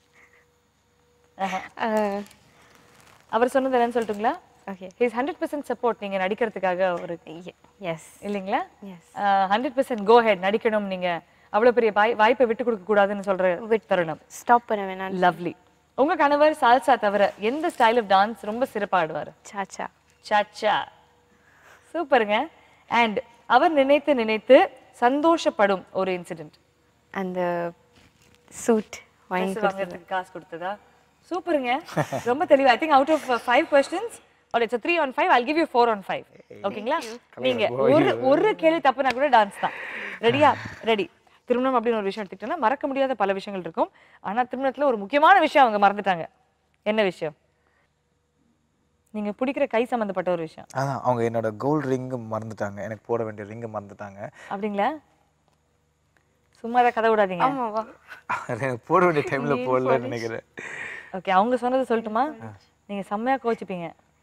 அவர் சொன்னது என்னன்னு சொல்லட்டுங்களா okay his hundred percent support நீங்க நடிக்கிறதுக்காக ஒரு எஸ் இல்லைங்களா Yes. Hundred percent go ahead நடிக்கணும் நீங்க அவ்வளவு பெரிய வாய் வாய்ப்பை விட்டு கொடுக்க கூடாதுன்னு சொல்ற தருணம் ஸ்டாப் பண்ண வேணாம் லவ்லி உங்க கணவர் சால்சா தவிர எந்த ஸ்டைல் ஆஃப் டான்ஸ் ரொம்ப சிறப்பா ஆடுவாரு சாச்சா சாச்சா சூப்பருங்க அண்ட் அவர் நினைத்து நினைத்து சந்தோஷப்படும் ஒரு இன்சிடென்ட் அந்த சூட் வாங்கி கொடுத்தது வாங்குறதுக்கு காசு கொடுத்ததா சூப்பருங்க ரொம்ப தெளிவா I think out of five questions are it's three on five I'll give you four on five ஓகேங்களா நீங்க ஒரு ஒரு கேள்வி தப்புனா கூட டான்ஸ் தான் ரெடியா ரெடி திருமணம் அப்படின்னு ஒரு விஷயம் எடுத்துக்கிட்டோம்னா மறக்க முடியாத பல விஷயங்கள் இருக்கும் ஆனா திருமணத்துல ஒரு முக்கியமான விஷயம் அவங்க மறந்துட்டாங்க என்ன விஷயம் நீங்க பிடிக்கிற கை சம்பந்தப்பட்ட ஒரு விஷயம் அதான் அவங்க என்னோட கோல்ட் ரிங்கு மறந்துட்டாங்க எனக்கு போட வேண்டிய ரிங்கு மறந்துட்டாங்க அப்படிங்களா சும்மா தான் கதை விடாதீங்க ஆமாவா அது எனக்கு போட வேண்டிய டைம்ல போடலன்னு நினைக்கிறேன் ஓகே அவங்க சொன்னது சொல்லட்டுமா நீங்க செம்மையா கோச்சிப்பீங்க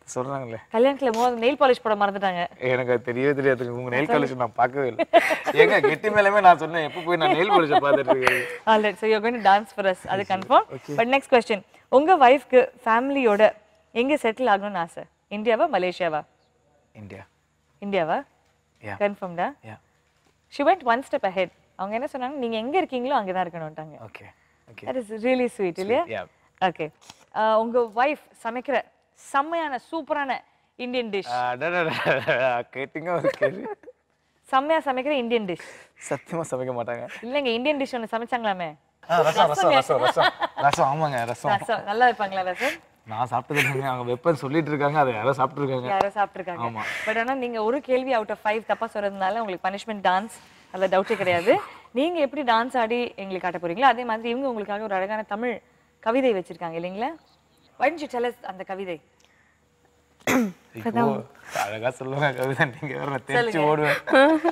சொல்றாங்களே கல்யாணத்துல மோத நெயில் பாலிஷ் போட மறந்துட்டாங்க எனக்கு அது தெரியவே தெரியாது உங்க நெயில் காலேஜ் நான் பார்க்கவே இல்லை ஏங்க கெட்டி மேலமே நான் சொன்னேன் எப்போ போய் நான் நெயில் காலேஜ் பார்த்துட்டு இருக்கேன் alright so you going to dance for us அது கன்ஃபார்ம் பட் நெக்ஸ்ட் கொஸ்டின் உங்க வைஃப்க்கு ஃபேமிலியோட எங்க செட்டில் ஆகணும்னு ஆசை இந்தியாவா மலேசியாவா இந்தியா இந்தியாவா Yeah. கன்ஃபார்ம்டா Yeah. She went one step ahead அவங்க என்ன சொன்னாங்க நீங்க எங்க இருக்கீங்களோ அங்கே தான் இருக்கணும்ட்டாங்க okay okay that is really sweet இல்லையா yeah. ஓகே உங்க வைஃப் சமைக்கிற செம்மையான சூப்பரான இந்தியன் டிஷ் கேட்டிங்க ஒரு கேள்வி செம்மையா சமைக்கிற இந்தியன் டிஷ் சத்தியமா சமைக்க மாட்டாங்க இல்லைங்க இந்தியன் டிஷ் ஒன்று சமைச்சாங்களாமே ஆ, ரசம் ரசம் ரசம் ரசம் ரசம் ஆமாங்க ரசம் ரசம் நல்லா வைப்பாங்களா ரசம் நான் சாப்பிட்டது இல்லைங்க அவங்க வெப்பன் சொல்லிட்டு இருக்காங்க அதை யாரோ சாப்பிட்டு இருக்காங்க யாரோ சாப்பிட்ருக்காங்க ஆமா. பட் ஆனா நீங்க ஒரு கேள்வி அவுட் ஆஃப் ஃபைவ் தப்பா சொல்றதுனால உங்களுக்கு பனிஷ்மெண்ட் டான்ஸ் அதில் டவுட்டே கிடையாது நீங்க எப்படி டான்ஸ் ஆடி எங்களுக்கு காட்ட போறீங்களோ அதே மாதிரி இவங்க உங்களுக்காக ஒரு அழகான தமிழ் கவிதை வச்சிருக்காங்க இல்லைங்களா why don't you tell us அந்த கவிதை ஐயோ, அழகா சொல்லுவாங்க கவிதை நீங்க வேற நான் தெரிச்சு சொல்லுங்க. ஓடுவேன்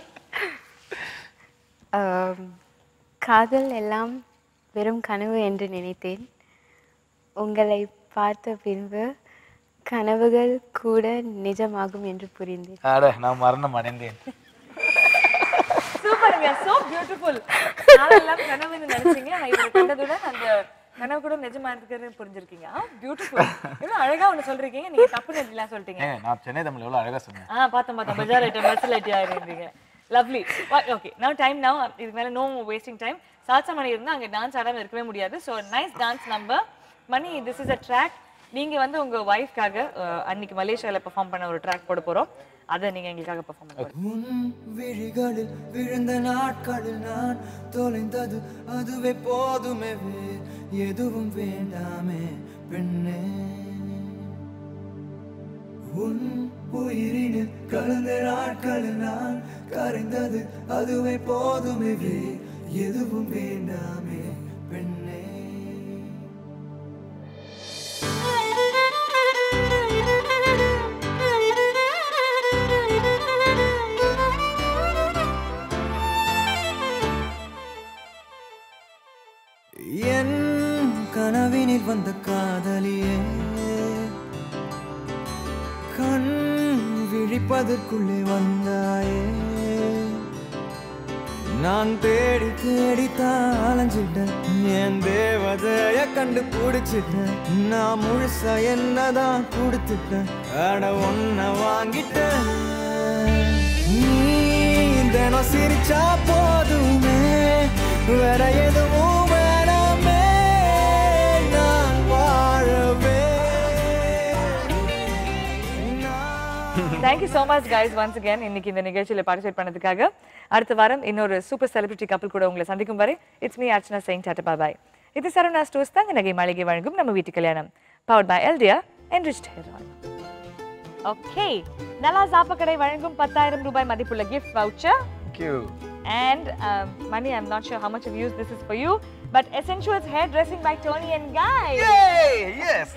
ஆம், காதல் எல்லாம் வெறும் கனவு என்று நினைத்தேன் உங்களை பார்த்த பின்பு கனவுகள் கூட நிஜமாகும் என்று புரிந்தேன் அட நான் மரணம் அடைந்தேன் சூப்பருங்க சோ பியூட்டிஃபுல் நாளெல்லாம் கனவுன்னு நினைச்சீங்க நான் இவரை கண்டதுடன் அந்த கனவு கூட நிஜமா இருக்கிறது புரிஞ்சிருக்கீங்க ஆ பியூட்டிஃபுல் எவ்வளவு அழகா ஒண்ணு சொல்றீங்க நீங்க தப்புன்னு எப்படிலாம் சொல்லிட்டீங்க ஏங்க நான் சென்னை தமிழ் எவ்வளவு அழகா சொன்னேன் ஆ பார்த்தேன் பார்த்தேன் பஜார் ஐட்டம் பஸ் ஐட்டியா இருந்தீங்க lovely okay now time now இதுக்கு மேல no wasting time Salsa Mani இருந்தா அங்க டான்ஸ் ஆடாம இருக்கவே முடியாது so nice dance number Mani this is a track நீங்க வந்து உங்க ஒய்ஃப்காக அன்னைக்கு மலேசியால பெர்ஃபார்ம் பண்ண ஒரு ட்ராக் போட போறோம் அதை நீங்க எங்களுக்காக பெர்ஃபார்ம் பண்ண போறீங்க உன் விழிகளில் விழுந்த நாட்களில் நான் தொலைந்தது அதுவே போதுமே வேறு எதுவும் வேண்டாமே பெண்ணே உன் உயிரினில் கலந்த நாட்களில் நான் கரைந்தது அதுவே போதுமே வேறு எதுவும் வேண்டாமே பெண்ணே என் கனவினில் வந்த காதலியே கண் விழிப்பதற்குள்ளே வந்தாயே நான் தேடி தேடி தான் அலைஞ்சிட்டேன் என் தேவதைய கண்டு பிடிச்சிட்டேன் நான் முழுசா என்னதான் கொடுத்துட்டேன் அட ஒன்ன வாங்கிட்டேன் நீ தினம் சிரிச்சா போதுமே வேற எதுவும் வேணாமே நான் வாழவே நான் thank you so much guys once again இன்னைக்கு இந்த நிகழ்ச்சியில் பார்ட்டிசிபேட் பண்ணதுக்காக அடுத்த வாரம் இன்னொரு சூப்பர் செலிபிரிட்டி கப்பல் கூட உங்களை சந்திக்கும் வரை it's me Archana Singh ta ta bye இது சரவணா ஸ்டோர்ஸ் தாங்க நகை மாளிகை வழங்கும் நம்ம வீட்டு கல்யாணம் powered by Idea enriched hair oil okay நல்லா சாப்பக்கடை வழங்கும் பத்தாயிரம் ரூபாய் மதிப்புள்ள gift voucher Thank you. And um, Mani, I'm not sure how much of use this is for you, but Essentials Hair Dressing by Tony and Guy. Yay! Yes!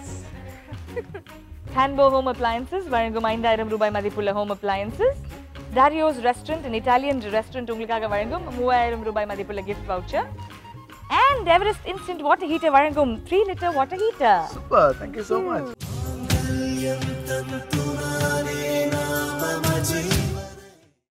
Hanbo Home Appliances வழங்கும் ஐந்தாயிரம் ரூபாய் மதிப்புள்ள home appliances Dario's restaurant and Italian restaurant உங்களுக்காக வழங்கும் மூவாயிரம் ரூபாய் மதிப்புள்ள gift voucher and Everest instant water heater வழங்கும் three litre water heater Super. Thank you so much. தந்து